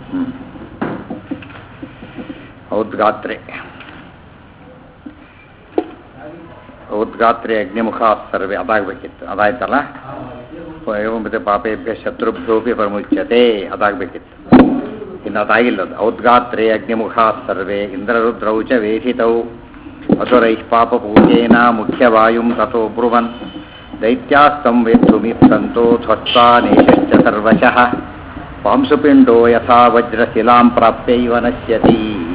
ಹ್ಞೂ ಔದ್ಗಾತ್ರೆ ಔದ್ಗಾತ್ರೆ ಅಗ್ನಿಮುಖ ಸರ್ವೆ ಅದಾಗಬೇಕಿತ್ತು ಅದಾಯ್ತಲ್ಲ ಏವಂಬತೆ ಪಾಪೇಭ್ಯ ಶತ್ರುಭ್ಯೋಪಿ ಪ್ರಮುಚ್ಯತೆ ಅದಾಗಬೇಕಿತ್ತು ಇನ್ನು ಅದಾಗಿಲ್ಲ ಅದು ಔದ್ಗಾತ್ರೆ ಅಗ್ನಿಮುಖ ಸರ್ವೆ ಇಂದ್ರರುದ್ರೌ ಚ ವೇಷಿತೌ ಅಸುರೈಃ ಪಾಪಪೂಜೇನ ಮುಖ್ಯವಾಯುಂ ತಥೋ ಬ್ರುವನ್ ದೈತ್ಯಾಸ್ತಂ ವೇತ್ತುಮಿತ್ತಂತೋ ಧ್ವಸ್ತಾನೇಶಶ್ಚ ಸರ್ವಶಃ ಪಾಂಸುಪಿಂಡೋ ಯಥಾ ವಜ್ರಶಿಲಾಂ ಪ್ರಾಪ್ಯೈವ ನಶ್ಯತಿ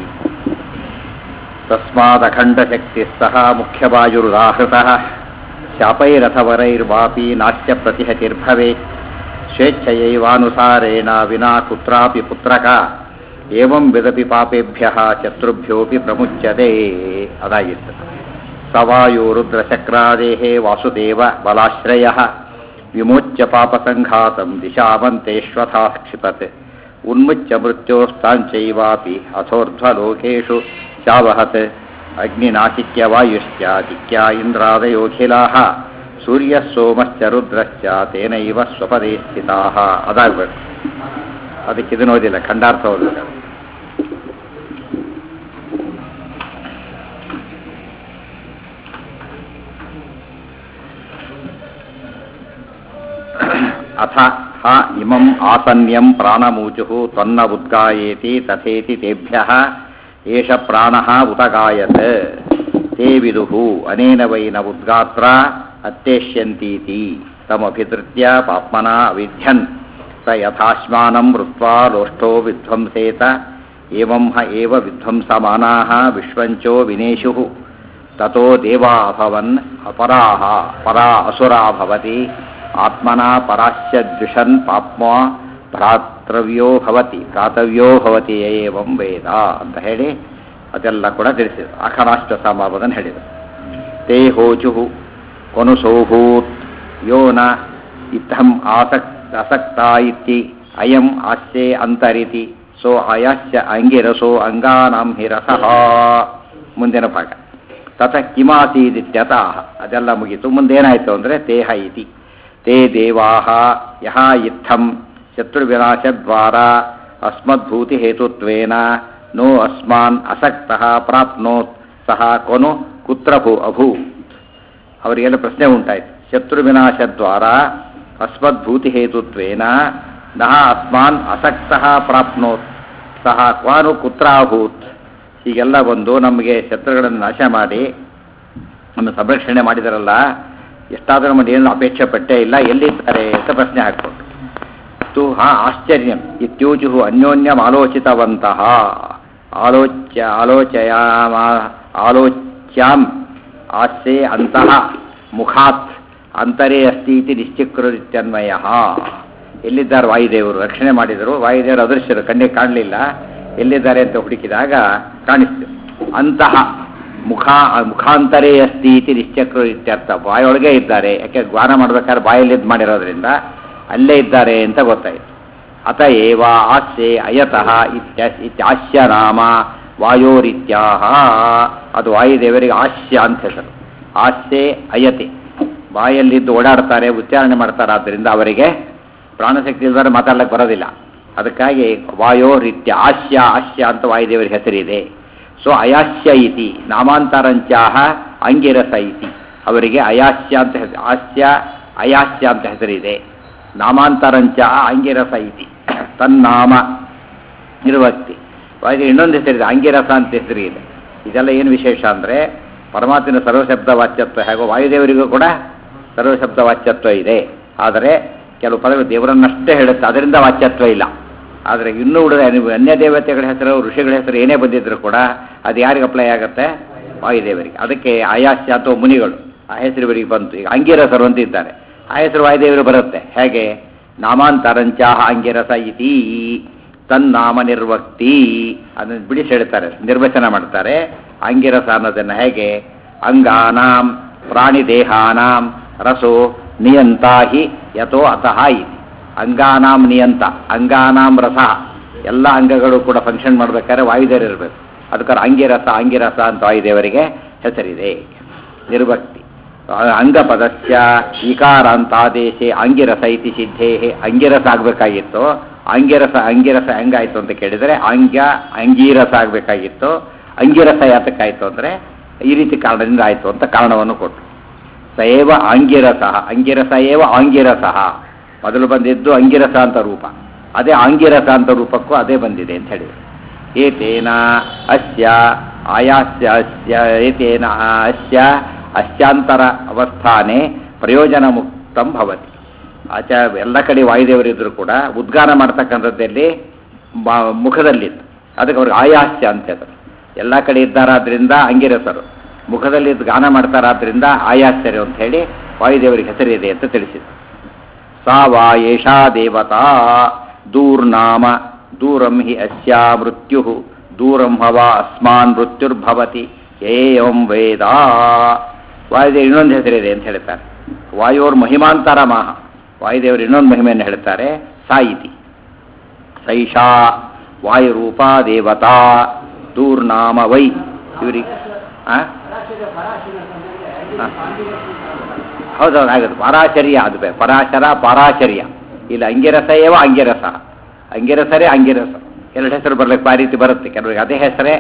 ತಸ್ಮಾದಖಂಡಶಕ್ತಿಸ್ತಃ ಮುಖ್ಯವಾಯುರುದಾಹೃತಃ ಶಾಪೈರಥವರೈರ್ವಾಪಿ ನಾಶ್ಯ ಪ್ರತಿಹತಿರ್ಭವೇತ್ ಸ್ವೇಚ್ಛಯೈವಾನುಸಾರೇಣ ವಿನಾ ಕುತ್ರಾಪಿ ಪುತ್ರಕ ಏವಂ ವಿದಪಿ ಪಾಪೇಭ್ಯ ಶತ್ರುಭ್ಯೋಪಿ ಪ್ರಮುಚ್ಯತೆ ಅದಾಗಿತ್ತು ಸವಾಯು ರುದ್ರಚಕ್ರಾದೇಹೇ ವಾಸುದೇವ ಬಲಾಶ್ರಯ ವಿಮೋಚ್ಯ ಪಾಪಸಂಘಾತಂ ದಿಶಾವಂತೇಶ್ವಥಾ ಕ್ಷಿಪತ್ ಉನ್ಮುಚ್ಯ ಮೃತ್ಯೋಸ್ತಾಂಚೈವಾಪಿ ಅಥೋರ್ಧ್ವಲೋಕೇಶು ಶಾವಹತ್ ಅಗ್ನಿನಾಚಿಕ್ಯ ವಾಯುಶ್ಚ ದಿಕ್ಯ ಇಂದ್ರಾದಯೋಖಿಲಾಃ ಸೂರ್ಯ ಸೋಮಶ್ಚ ರುದ್ರಶ್ಚ ತೇನೈವ ಸ್ವಪದೇ ಸ್ಥಿತಾಃ ಅದಾಗಬೇಕು ಅದಕ್ಕೆ ಇದನ್ನು ಓದಿಲ್ಲ ಖಂಡಾರ್ಥ ಓದಬೇಕು ಅಥ ಹ ಇಮಂ ಆಸನ್ಯಂ ಪ್ರಾಣಮೂಚುಃ ತ್ವನ್ನ ಉದ್ಗಾಯೇತಿ ತಥೇತಿ ತೇಭ್ಯಃ ಏಷ ಪ್ರಾಣಃ ಉತಗಾಯತ್ ತೇ ವಿದುಃ ಅನೇನ ವೈ ನ ಉದ್ಗಾತ್ರ ಅತ್ಯೇಷ್ಯಂತೀತಿ ತಮಭಿಧೃತ್ಯ ಪಾಪ್ಮನ ಅವಿಧ್ಯನ್ ಸ ಯಥಾಶ್ಮಾನಂ ಮೃತ್ವಾ ಲೋಷ್ಠೋ ವಿಧ್ವಂಸೇತ ಏವಂ ಹ ಏವ ವಿಧ್ವಂಸಮಾನಾಃ ವಿಶ್ವಂಚೋ ವಿನೇಶುಃ ತತೋ ದೇವಾ ಅಭವನ್ ಅಪರಾಹ ಪರಾ ಅಸುರಾ ಭವತಿ ಆತ್ಮನಾ ಪರಾಶ್ಯ ದ್ವಿಷನ್ ಪಾಪ್ಮ ಭ್ರಾತೃವ್ಯೋ ಭವತಿ ಭ್ರಾತವ್ಯೋ ಭವತಿ ಏವಂ ವೇದ ಅಂತ ಹೇಳಿ ಅದೆಲ್ಲ ಕೂಡ ತಿಳಿಸಿದರು ಅಖರಾಷ್ಟ ಸಮಾಪದನ್ನು ಹೇಳಿದರು ತೇ ಹೋಚು ಕೊನು ಸೋಭೂತ್ ಯೋ ನ ಇತ್ತಂ ಆಸಕ್ ಅಸಕ್ತ ಇತಿ ಅಯಂ ಆಸ್ಯೆ ಅಂತರಿತಿ ಸೋ ಅಯಾಸ್ಯ ಅಂಗಿರಸೋ ಅಂಗಾನಾಂ ಹಿರಸಃ ಮುಂದಿನ ಭಾಗ ತತ ಕಿಮಾಸೀದಿತ್ಯತಃ ಅದೆಲ್ಲ ಮುಗೀತು ಮುಂದೇನಾಯಿತು ಅಂದರೆ ತೇಹ ಇತಿ ತೇ ದೇವಾಹ ಯಹ ಇತ್ತಂ ಶತ್ರುವಿನಾಶದ್ವಾರ ಅಸ್ಮದ್ಭೂತಿಹೇತುತ್ವೇನ ನೋ ಅಸ್ಮಾನ್ ಅಸಕ್ತಃ ಪ್ರಾಪ್ನೋತ್ ಸಹ ಕೊನು ಕುತ್ರ ಭೂ ಅಭೂತ್ ಅವರಿಗೆಲ್ಲ ಪ್ರಶ್ನೆ ಉಂಟಾಯ್ತು ಶತ್ರುವಿನಾಶದ್ವಾರ ಅಸ್ಮದ್ಭೂತಿಹೇತುತ್ವೇನ ನಹ ಅಸ್ಮಾನ್ ಅಸಕ್ತಃ ಪ್ರಾಪ್ನೋತ್ ಸಹ ಕ್ವಾನು ಕುತ್ರಾಭೂತ್ ಹೀಗೆಲ್ಲ ಬಂದು ನಮಗೆ ಶತ್ರುಗಳನ್ನು ನಾಶ ಮಾಡಿ ನಮ್ಮ ಸಂರಕ್ಷಣೆ ಮಾಡಿದಾರಲ್ಲ ಎಷ್ಟಾದರೂ ನಮ್ಮಲ್ಲಿ ಏನು ಅಪೇಕ್ಷೆ ಪಟ್ಟೇ ಇಲ್ಲ ಎಲ್ಲಿದ್ದಾರೆ ಅಂತ ಪ್ರಶ್ನೆ ಹಾಕ್ಕೊಂಡು ತು ಹಾ ಆಶ್ಚರ್ಯಂ ಇತ್ಯೂಚು ಅನ್ಯೋನ್ಯಂ ಆಲೋಚಿತವಂತಹ ಆಲೋಚ್ಯ ಆಲೋಚಯಾಮ ಆಲೋಚ್ಯಾಂ ಆಸ್ಯೆ ಅಂತಃ ಮುಖಾತ್ ಅಂತರೇ ಅಸ್ತಿ ಇತಿ ನಿಶ್ಚಿಕೃತ್ಯನ್ವಯ ಎಲ್ಲಿದ್ದಾರೆ ವಾಯುದೇವರು ರಕ್ಷಣೆ ಮಾಡಿದರು ವಾಯುದೇವರು ಅದೃಶ್ಯರು ಕಣ್ಣಿಗೆ ಕಾಣಲಿಲ್ಲ ಎಲ್ಲಿದ್ದಾರೆ ಅಂತ ಹುಡುಕಿದಾಗ ಕಾಣಿಸ್ತು ಅಂತಹ ಮುಖ ಮುಖಾಂತರೇ ಅಸ್ತಿ ಇತಿ ನಿಶ್ಚಕ್ರು ಇತ್ಯರ್ಥ ಬಾಯೊಳಗೆ ಇದ್ದಾರೆ ಯಾಕೆ ಗಾನ ಮಾಡ್ಬೇಕಾದ್ರೆ ಬಾಯಲ್ಲಿ ಇದು ಮಾಡಿರೋದ್ರಿಂದ ಅಲ್ಲೇ ಇದ್ದಾರೆ ಅಂತ ಗೊತ್ತಾಯಿತು ಅತ ಏವ ಆಸ್ಯೆ ಅಯತಃ ಇತ್ಯ ಇತ್ಯಾಸ್ಯ ನಾಮ ವಾಯೋರಿತ್ಯಾಹ ಅದು ವಾಯುದೇವರಿಗೆ ಆಸ್ಯ ಅಂತ ಹೆಸರು ಆಸ್ಯೆ ಅಯತೆ ಬಾಯಲ್ಲಿದ್ದು ಓಡಾಡ್ತಾರೆ ಉಚ್ಚಾರಣೆ ಮಾಡ್ತಾರೆ ಆದ್ದರಿಂದ ಅವರಿಗೆ ಪ್ರಾಣಶಕ್ತಿ ಇಲ್ಲದ್ರೆ ಮಾತಾಡ್ಲಿಕ್ಕೆ ಬರೋದಿಲ್ಲ ಅದಕ್ಕಾಗಿ ವಾಯೋರಿತ್ಯ ಆಸ್ಯ ಆಸ್ಯ ಅಂತ ವಾಯುದೇವರಿಗೆ ಹೆಸರಿದೆ ಸೊ ಅಯಾಸ್ಯ ಇತಿ ನಾಮಾಂತರಂಚಾಹ ಅಂಗಿರಸ ಇತಿ ಅವರಿಗೆ ಅಯಾಸ್ಯ ಅಂತ ಹೆಸರು ಆಸ್ಯ ಅಯಾಸ್ಯ ಅಂತ ಹೆಸರಿದೆ ನಾಮಾಂತರಂಚ ಅಂಗಿರಸ ಇತಿ ತನ್ನಾಮ ನಿರ್ವಕ್ತಿ ವಾಯುದೇವ ಇನ್ನೊಂದು ಹೆಸರಿದೆ ಅಂಗಿರಸ ಅಂತ ಹೆಸರಿದೆ ಇದೆಲ್ಲ ಏನು ವಿಶೇಷ ಅಂದರೆ ಪರಮಾತ್ಮನ ಸರ್ವಶಬ್ದ ವಾಚ್ಯತ್ವ ಹೇಗೋ ವಾಯುದೇವರಿಗೂ ಕೂಡ ಸರ್ವಶಬ್ದ ವಾಚ್ಯತ್ವ ಇದೆ ಆದರೆ ಕೆಲವು ಪದಗಳು ದೇವರನ್ನಷ್ಟೇ ಹೇಳುತ್ತೆ ಅದರಿಂದ ವಾಚ್ಯತ್ವ ಇಲ್ಲ ಆದರೆ ಇನ್ನೂ ಉಳಿದ ನೀವು ಅನ್ಯ ದೇವತೆಗಳ ಹೆಸರು ಋಷಿಗಳ ಹೆಸರು ಏನೇ ಬಂದಿದ್ರು ಕೂಡ ಅದು ಯಾರಿಗೆ ಅಪ್ಲೈ ಆಗುತ್ತೆ ವಾಯುದೇವರಿಗೆ ಅದಕ್ಕೆ ಆಯಾಸ್ಯ ಅಥವಾ ಮುನಿಗಳು ಆ ಹೆಸರು ಇವರಿಗೆ ಬಂತು ಈಗ ಅಂಗಿರಸರು ಅಂತ ಇದ್ದಾರೆ ಆ ಹೆಸರು ವಾಯುದೇವರು ಬರುತ್ತೆ ಹೇಗೆ ನಾಮಾಂತರಂಚಾಹ ಅಂಗಿರಸ ಇತಿ ತನ್ನಾಮ ನಿರ್ವಕ್ತಿ ಅದನ್ನು ಬಿಡಿಸಿ ಹೇಳ್ತಾರೆ ನಿರ್ವಚನ ಮಾಡ್ತಾರೆ ಅಂಗಿರಸ ಅನ್ನೋದನ್ನು ಹೇಗೆ ಅಂಗಾನಾಂ ಪ್ರಾಣಿದೇಹಾನಾಂ ರಸೋ ನಿಯಂತ ಹಿ ಯಥೋ ಅತಃ ಇತಿ ಅಂಗಾನಾಂ ನಿಯಂತ ಅಂಗಾನಾಂ ರಸ ಎಲ್ಲ ಅಂಗಗಳು ಕೂಡ ಫಂಕ್ಷನ್ ಮಾಡ್ಬೇಕಾದ್ರೆ ವಾಯುದೇವರು ಇರಬೇಕು ಅದಕ್ಕಾರ ಅಂಗಿರಸ ಅಂಗಿರಸ ಅಂತ ವಾಯುದೇವರಿಗೆ ಹೆಸರಿದೆ ನಿರ್ವಕ್ತಿ ಅಂಗಪದಸ್ಯ ಈಕಾರಾಂತಾದೇಶೆ ಅಂಗಿರಸ ಇತಿ ಸಿದ್ಧೇ ಅಂಗಿರಸ ಆಗಬೇಕಾಗಿತ್ತು ಆಂಗ್ಯರಸ ಅಂಗಿರಸ ಹೆಂಗಾಯ್ತು ಅಂತ ಕೇಳಿದರೆ ಆಂಗ್ಯ ಅಂಗೀರಸ ಆಗಬೇಕಾಗಿತ್ತು ಅಂಗಿರಸ ಯಾತಕ್ಕಾಯ್ತು ಅಂದರೆ ಈ ರೀತಿ ಕಾರಣದಿಂದ ಆಯಿತು ಅಂತ ಕಾರಣವನ್ನು ಕೊಟ್ಟು ಸಯೇವ ಆಂಗಿರಸ ಅಂಗಿರಸ ಏವ ಆಂಗಿರಸ ಮೊದಲು ಬಂದಿದ್ದು ಅಂಗಿರಸ ಅಂತ ರೂಪ ಅದೇ ಆಂಗಿರಸ ಅಂತ ರೂಪಕ್ಕೂ ಅದೇ ಬಂದಿದೆ ಅಂತ ಹೇಳಿ ಏತೇನ ಅಸ್ಯ ಆಯಾಸ್ಯ ಅಸ್ಯ ಏತೇನ ಅಸ್ಯ ಅಸ್ಯಾಂತರ ಅವಸ್ಥಾನೆ ಪ್ರಯೋಜನ ಮುಕ್ತಂ ಭವತಿ ಆಚ ಎಲ್ಲ ಕಡೆ ವಾಯುದೇವರಿದ್ರು ಕೂಡ ಉದ್ಗಾನ ಮಾಡ್ತಕ್ಕಂಥದ್ದಲ್ಲಿ ಬ- ಮುಖದಲ್ಲಿತ್ತು ಅದಕ್ಕೆ ಅವ್ರಿಗೆ ಆಯಾಸ್ಯ ಅಂತ ಹೇಳ್ತಾರೆ ಎಲ್ಲ ಕಡೆ ಇದ್ದಾರಾದ್ರಿಂದ ಅಂಗಿರಸರು ಮುಖದಲ್ಲಿ ಇದ್ದು ಗಾನ ಮಾಡ್ತಾರಾದ್ರಿಂದ ಆಯಾಸ್ಯರು ಅಂತ ಹೇಳಿ ವಾಯುದೇವರಿಗೆ ಹೆಸರಿದೆ ಅಂತ ತಿಳಿಸಿದ್ರು ಸಾ ವಾ ಏಷಾ ದೇವತಾ ದೂರ್ನಾಮ ದೂರಂ ಹಿ ಅಸ್ಯಾ ಮೃತ್ಯು ದೂರಂ ಹವ ಅಸ್ಮಾನ್ ಮೃತ್ಯುರ್ಭವತಿ ಏಯಂ ವೇದ ವಾಯುದೇವರು ಇನ್ನೊಂದು ಹೆಸರಿದೆ ಅಂತ ಹೇಳ್ತಾರೆ ವಾಯುವ್ರ ಮಹಿಮಾಂತರ ಮಾಹ ವಾಯುದೇವರು ಇನ್ನೊಂದು ಮಹಿಮೆಯನ್ನು ಹೇಳ್ತಾರೆ ಸಾಯಿತಿ ಸೈಷಾ ವಾಯುರೂಪ ದೇವತಾ ದೂರ್ನಾಮ ವೈ ಇವರಿಗೆ ಆ? ಆ. ಹೌದೌದು ಆಗುತ್ತೆ ಪರಾಶರ್ಯ ಅದು ಬೇ ಪರಾಶರ ಪರಾಶರ್ಯ ಇಲ್ಲ ಅಂಗಿರಸ ಏವ ಅಂಗಿರಸ ಅಂಗಿರಸರೇ ಅಂಗಿರಸ ಎರಡು ಹೆಸರು ಬರ್ಲಿಕ್ಕೆ ಆ ರೀತಿ ಬರುತ್ತೆ ಕೆಲವರಿಗೆ ಅದೇ ಹೆಸರೇ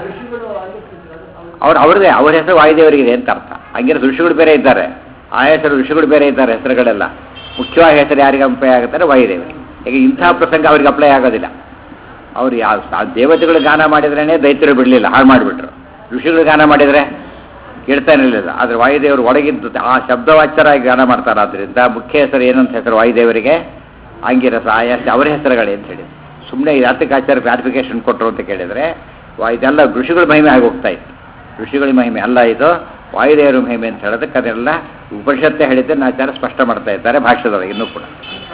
ಅವ್ರು ಅವ್ರದೇ ಅವ್ರ ಹೆಸರು ವಾಯುದೇವರಿಗಿದೆ ಅಂತ ಅರ್ಥ ಅಂಗಿರಸ ಋಷಿಗಳು ಬೇರೆ ಇದ್ದಾರೆ ಆ ಹೆಸರು ಋಷಿಗಳು ಬೇರೆ ಇದ್ದಾರೆ ಹೆಸರುಗಳೆಲ್ಲ ಮುಖ್ಯವಾಗಿ ಹೆಸರು ಯಾರಿಗೆ ಅಪ್ಲೈ ಆಗುತ್ತಾರೆ ವಾಯುದೇವರಿಗೆ ಈಗ ಇಂಥ ಪ್ರಸಂಗ ಅವ್ರಿಗೆ ಅಪ್ಲೈ ಆಗೋದಿಲ್ಲ ಅವ್ರು ಯಾವ ಆ ದೇವತೆಗಳು ಗಾನ ಮಾಡಿದ್ರೇ ದೈತ್ಯರು ಬಿಡಲಿಲ್ಲ ಹಾಳು ಮಾಡಿಬಿಟ್ರು ಋಷಿಗಳು ಗಾನ ಮಾಡಿದರೆ ಕೇಳ್ತಾನೆ ಇರಲಿಲ್ಲ ಆದರೆ ವಾಯುದೇವರು ಒಳಗಿದ್ದು ಆ ಶಬ್ದವಾಚ್ಯರಾಗಿ ಗಾನ ಮಾಡ್ತಾರಾದ್ರಿಂದ ಮುಖ್ಯ ಹೆಸರು ಏನಂತ ಹೆಸರು ವಾಯುದೇವರಿಗೆ ಆಂಗಿರಸ ಆಯಾಸ ಅವರ ಹೆಸರುಗಳೇ ಅಂತ ಹೇಳಿ ಸುಮ್ಮನೆ ಯಾತಕ್ಕೆ ಆಚಾರ ಕ್ಲಾರಿಫಿಕೇಶನ್ ಕೊಟ್ಟರು ಅಂತ ಕೇಳಿದರೆ ವಾ- ಇದೆಲ್ಲ ಋಷಿಗಳ ಮಹಿಮೆ ಆಗಿ ಹೋಗ್ತಾ ಇತ್ತು ಋಷಿಗಳ ಮಹಿಮೆ ಅಲ್ಲ ಇದು ವಾಯುದೇವರ ಮಹಿಮೆ ಅಂತ ಹೇಳೋದಕ್ಕೆ ಅದೆಲ್ಲ ಉಪನಿಷತ್ತೆ ಹೇಳಿದ್ದನ್ನು ಆಚಾರ ಸ್ಪಷ್ಟ ಮಾಡ್ತಾ ಇದ್ದಾರೆ ಭಾಷ್ಯದೊಳಗೆ ಇನ್ನೂ ಕೂಡ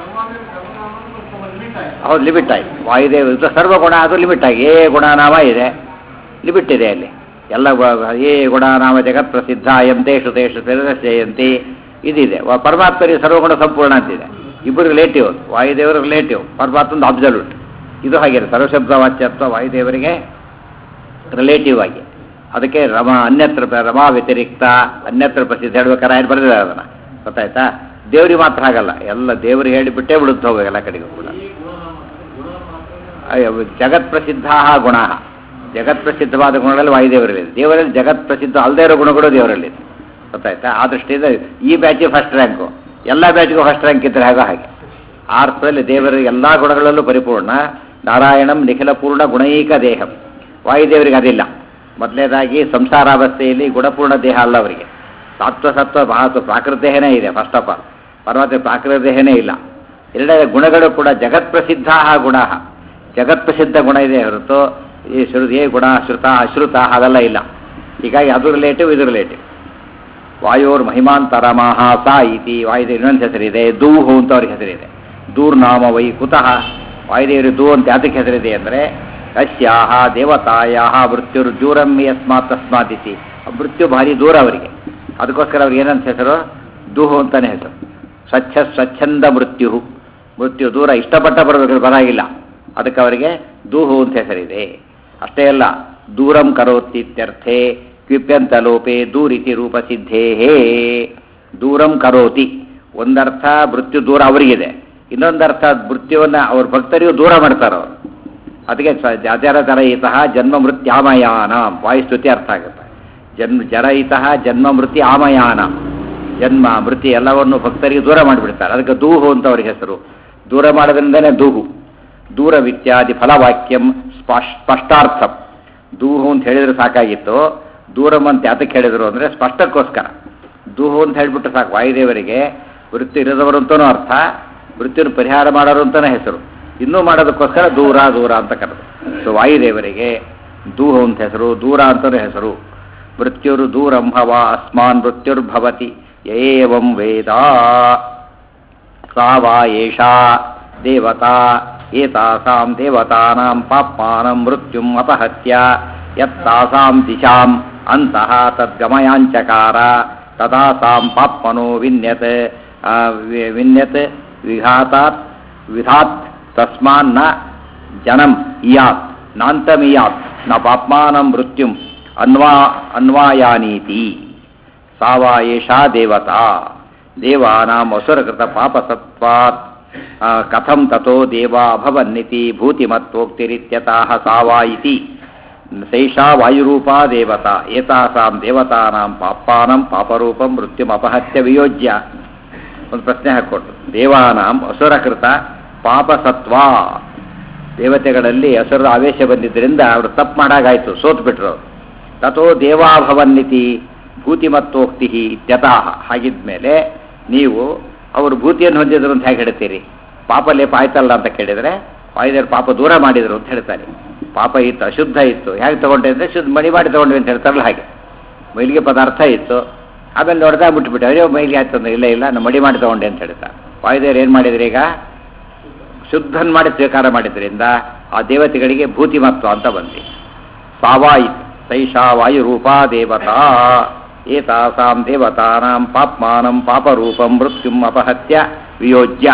ಹೌದು ಲಿಮಿಟ್ ಆಯ್ತು ವಾಯುದೇವ ಇದು ಸರ್ವಗುಣ ಅದು ಲಿಮಿಟ್ ಆಗಿ ಏ ಗುಣನಾಮ ಇದೆ ಲಿಮಿಟ್ ಇದೆ ಅಲ್ಲಿ ಎಲ್ಲ ವ- ಏ ಗುಣನಾಮ ಜಗತ್ ಪ್ರಸಿದ್ಧ ಅಯಂ ತೇಷು ತೇಷು ಜಯಂತಿ ಇದಿದೆ ವ- ಪರಮಾತ್ಮರಿಗೆ ಸರ್ವಗುಣ ಸಂಪೂರ್ಣ ಅಂತಿದೆ ಇಬ್ಬರು ರಿಲೇಟಿವ್ ವಾಯುದೇವರು ರಿಲೇಟಿವ್ ಪರಮಾತ್ಮಂದು ಅಬ್ಸಲ್ಯೂಟ್ ಇದು ಹಾಗೆ ಸರ್ವಶಬ್ದ ವಾಚ್ಯತ್ವ ವಾಯುದೇವರಿಗೆ ರಿಲೇಟಿವ್ ಆಗಿ ಅದಕ್ಕೆ ರಮ ಅನ್ಯತ್ರ ಪ್ರ- ರಮಾ ವ್ಯತಿರಿಕ್ತ ಅನ್ಯತ್ರ ಪ್ರಸಿದ್ಧ ಹೇಳ್ಬೇಕಾರೆ ಆಯ್ತು ಬರೆದಿದ್ದಾರೆ ಅದನ್ನು ಗೊತ್ತಾಯ್ತಾ ದೇವ್ರಿಗೆ ಮಾತ್ರ ಹಾಗಲ್ಲ ಎಲ್ಲ ದೇವ್ರಿಗೆ ಹೇಳಿಬಿಟ್ಟೇ ಬಿಡುತ್ತೆ ಹೋಗ ಎಲ್ಲ ಕಡೆಗೂ ಕೂಡ ಅಯ್ಯೋ, ಜಗತ್ ಪ್ರಸಿದ್ಧ ಗುಣ ಜಗತ್ ಪ್ರಸಿದ್ಧವಾದ ಗುಣಗಳಲ್ಲಿ ವಾಯುದೇವರಲ್ಲಿದೆ ದೇವರಲ್ಲಿ ಜಗತ್ ಪ್ರಸಿದ್ಧ ಅಲ್ಲದೇ ಇರೋ ಗುಣಗಳು ದೇವರಲ್ಲಿದೆ ಗೊತ್ತಾಯ್ತಾ ಆ ದೃಷ್ಟಿಯಿಂದ ಈ ಬ್ಯಾಚಿಗೆ ಫಸ್ಟ್ ರ್ಯಾಂಕು ಎಲ್ಲ ಬ್ಯಾಚ್ಗೂ ಫಸ್ಟ್ ರ್ಯಾಂಕ್ ಇದ್ದರೆ ಹಾಗೋ ಹಾಗೆ ಆ ಅರ್ಥದಲ್ಲಿ ದೇವರ ಎಲ್ಲ ಗುಣಗಳಲ್ಲೂ ಪರಿಪೂರ್ಣ ನಾರಾಯಣಂ ನಿಖಿಲ ಪೂರ್ಣ ಗುಣೈಕ ದೇಹಂ ವಾಯುದೇವರಿಗೆ ಅದಿಲ್ಲ ಮೊದಲನೇದಾಗಿ ಸಂಸಾರಾವಸ್ಥೆಯಲ್ಲಿ ಗುಣಪೂರ್ಣ ದೇಹ ಅಲ್ಲ ಅವರಿಗೆ ಸತ್ವ ಸತ್ವ ಮಹತ್ವ ಪ್ರಾಕೃತ ದೇಹನೇ ಇದೆ ಫಸ್ಟ್ ಆಫ್ ಆಲ್ ಪರಮಾತ್ಮ ಪ್ರಾಕೃತ ದೇಹನೇ ಇಲ್ಲ ಎರಡನೇ ಗುಣಗಳು ಕೂಡ ಜಗತ್ ಪ್ರಸಿದ್ಧ ಗುಣ ಜಗತ್ ಪ್ರಸಿದ್ಧ ಗುಣ ಇದೆ ಹೊರತು ಈ ಶ್ರು ಏ ಗುಣ ಶ್ರುತ ಅಶ್ರುತ ಅವೆಲ್ಲ ಇಲ್ಲ ಹೀಗಾಗಿ ಅದು ರಿಲೇಟಿವ್ ಇದು ರಿಲೇಟಿವ್ ವಾಯೋರ್ ಮಹಿಮಾಂತರ ಮಹಾಸ ಇತಿ ವಾಯುದೇವ ಇನ್ನೊಂದು ಹೆಸರಿದೆ ದೂಹು ಅಂತ ಅವ್ರಿಗೆ ಹೆಸರಿದೆ ದೂರ್ನಾಮ ವೈ ಕುತಃ ವಾಯುದೇವರು ದೂ ಅಂತ ಯಾತಕ್ಕೆ ಹೆಸರಿದೆ ಅಂದರೆ ಅಸ್ಯಾಹ ದೇವತಾಯಾಹ ಮೃತ್ಯುರ್ ದೂರಂ ಯಸ್ಮಾತ್ ತಸ್ಮಾತ್ ಇತಿ ಆ ಮೃತ್ಯು ಭಾರಿ ದೂರ ಅವರಿಗೆ ಅದಕ್ಕೋಸ್ಕರ ಅವ್ರಿಗೆ ಏನಂತ ಹೆಸರು ದೂಹು ಅಂತಾನೆ ಹೆಸರು ಸ್ವಚ್ಛ ಸ್ವಚ್ಛಂದ ಮೃತ್ಯು ಮೃತ್ಯು ದೂರ ಇಷ್ಟಪಟ್ಟ ಬರಬೇಕು ಬರಾಗಿಲ್ಲ ಅದಕ್ಕೆ ಅವರಿಗೆ ದೂಹು ಅಂತ ಹೆಸರಿದೆ ಅಷ್ಟೇ ಅಲ್ಲ ದೂರಂ ಕರೋತಿತ್ಯರ್ಥೆ ಕ್ವಿಪ್ಯಂತ ಲೋಪೆ ದೂರಿತಿ ರೂಪ ಸಿದ್ಧೇಹೇ ದೂರಂ ಕರೋತಿ ಒಂದರ್ಥ ಮೃತ್ಯು ದೂರ ಅವರಿಗಿದೆ ಇನ್ನೊಂದರ್ಥ ಮೃತ್ಯುವನ್ನು ಅವ್ರ ಭಕ್ತರಿಗೂ ದೂರ ಮಾಡ್ತಾರೆ ಅವರು ಅದಕ್ಕೆ ಸ- ಜಾತ್ಯಾರ ಜರಯಿತಃ ಜನ್ಮ ಮೃತ್ಯಾಮಯಾನ ವಾಯುಸ್ತುತಿ ಅರ್ಥ ಆಗುತ್ತೆ ಜನ್ಮ ಜರಯಿತಃ ಜನ್ಮ ಮೃತ್ಯು ಆಮಯಾನ ಜನ್ಮ ಮೃತ್ಯು ಎಲ್ಲವನ್ನು ಭಕ್ತರಿಗೆ ದೂರ ಮಾಡಿಬಿಡ್ತಾರೆ ಅದಕ್ಕೆ ದೂಹು ಅಂತ ಅವ್ರಿಗೆ ಹೆಸರು ದೂರ ಮಾಡೋದ್ರಿಂದನೇ ದೂಹು ದೂರವಿತ್ಯಾದಿ ಫಲವಾಕ್ಯಂ ಸ್ಪಷ್ ಸ್ಪಷ್ಟಾರ್ಥಂ ದೂಹು ಅಂತ ಹೇಳಿದ್ರೆ ಸಾಕಾಗಿತ್ತು ದೂರಂ ಅಂತ ಯಾತಕ್ಕೆ ಹೇಳಿದ್ರು ಅಂದರೆ ಸ್ಪಷ್ಟಕ್ಕೋಸ್ಕರ ದೂಹು ಅಂತ ಹೇಳಿಬಿಟ್ರೆ ಸಾಕು ವಾಯುದೇವರಿಗೆ ವೃತ್ತಿ ಇರದವರು ಅಂತನೂ ಅರ್ಥ ವೃತ್ತಿಯನ್ನು ಪರಿಹಾರ ಮಾಡೋರು ಅಂತಲೇ ಹೆಸರು ಇನ್ನೂ ಮಾಡೋದಕ್ಕೋಸ್ಕರ ದೂರ ದೂರ ಅಂತ ಕರೆದು ಸೊ ವಾಯುದೇವರಿಗೆ ದೂಹು ಅಂತ ಹೆಸರು ದೂರ ಅಂತಲೂ ಹೆಸರು ಮೃತ್ಯುರು ದೂರಂ ಭವ ಅಸ್ಮಾನ್ ಮೃತ್ಯುರ್ಭವತಿ ಏವಂ ವೇದ सा वा एषा देवता एतासां देवतानां पाप्मानं मृत्युम् अपहत्य यत्तासां दिशाम् अन्तः तद्गमयाञ्चकार तदा सां पाप्मनो विन्यत् आ, वि- विन्यत् विघातात् विधात् तस्मान्न जनम् इयात् नान्तमियात् न पाप्मानं मृत्युम् अन्वा अन्वायानीति सा वा एषा देवता ದೇವಾನಾಂ ಅಸುರಕೃತ ಪಾಪಸತ್ವಾತ್ ಆ, ಕಥಂ ತಥೋ ದೇವಾ ಅಭವನ್ನಿತಿ ಭೂತಿಮತ್ವೋಕ್ತಿರಿತ್ಯತಃ ಸಾವಾ ಇತಿ ಸೈಷಾ ವಾಯುರೂಪಾ ದೇವತಾ ಏತಾಸಾಂ ದೇವತಾನಾಂ ಪಾಪಾನಂ ಪಾಪರೂಪಂ ಮೃತ್ಯುಮಪಹತ್ಯ ವಿಯೋಜ್ಯ ಒಂದು ಪ್ರಶ್ನೆ ಹಾಕ್ಕೊಟ್ಟು ದೇವಾನಾಂ ಅಸುರಕೃತ ಪಾಪಸತ್ವ ದೇವತೆಗಳಲ್ಲಿ ಅಸುರದ ಆವೇಶ ಬಂದಿದ್ದರಿಂದ ಅವರು ತಪ್ಪು ಮಾಡಾಗಾಯ್ತು ಸೋತ್ ಬಿಟ್ರು ಅವ್ರು. ತಥೋ ದೇವಾಭವನ್ನಿತಿ ಭೂತಿಮತ್ತೋಕ್ತಿ ಇತ್ಯತಃ ಹಾಗಿದ್ಮೇಲೆ ನೀವು ಅವರು ಭೂತಿಯನ್ನು ಹೊಂದಿದ್ರು ಅಂತ ಹೇಗೆ ಹೇಳ್ತೀರಿ ಪಾಪ ಲೇಪ ಆಯ್ತಲ್ಲ ಅಂತ ಕೇಳಿದರೆ ವಾಯುದೇವರು ಪಾಪ ದೂರ ಮಾಡಿದರು ಅಂತ ಹೇಳ್ತಾರೆ ಪಾಪ ಇತ್ತು ಅಶುದ್ಧ ಇತ್ತು ಹೇಗೆ ತಗೊಂಡೆ ಅಂದರೆ ಶುದ್ಧ ಮಡಿ ಮಾಡಿ ತಗೊಂಡ್ವಿ ಅಂತ ಹೇಳ್ತಾರಲ್ಲ ಹಾಗೆ ಮೈಲಿಗೆ ಪದಾರ್ಥ ಇತ್ತು ಆಮೇಲೆ ನೋಡ್ದಾಗ ಬಿಟ್ಬಿಟ್ಟೆ ಅಯ್ಯೋ ಮೈಲಿಗೆ ಆಯ್ತು ಅಂದ್ರೆ ಇಲ್ಲ ಇಲ್ಲ ನಾನು ಮಡಿ ಮಾಡಿ ತಗೊಂಡೆ ಅಂತ ಹೇಳ್ತಾರೆ ವಾಯುದೇವರು ಏನು ಮಾಡಿದ್ರು ಈಗ ಶುದ್ಧನ್ ಮಾಡಿ ಸ್ವೀಕಾರ ಮಾಡಿದ್ರಿಂದ ಆ ದೇವತೆಗಳಿಗೆ ಭೂತಿಮತ್ವ ಅಂತ ಬಂದಿ ಸಾವಾಯಿತ್ ಸೈಷಾ ವಾಯುರೂಪಾ ದೇವತಾ ಏತಾಸಾಂ ದೇವತಾನಾಂ ಪಾಪ್ಮಾನಂ ಪಾಪರೂಪಂ ಮೃತ್ಯುಂ ಅಪಹತ್ಯ ವಿಯೋಜ್ಯ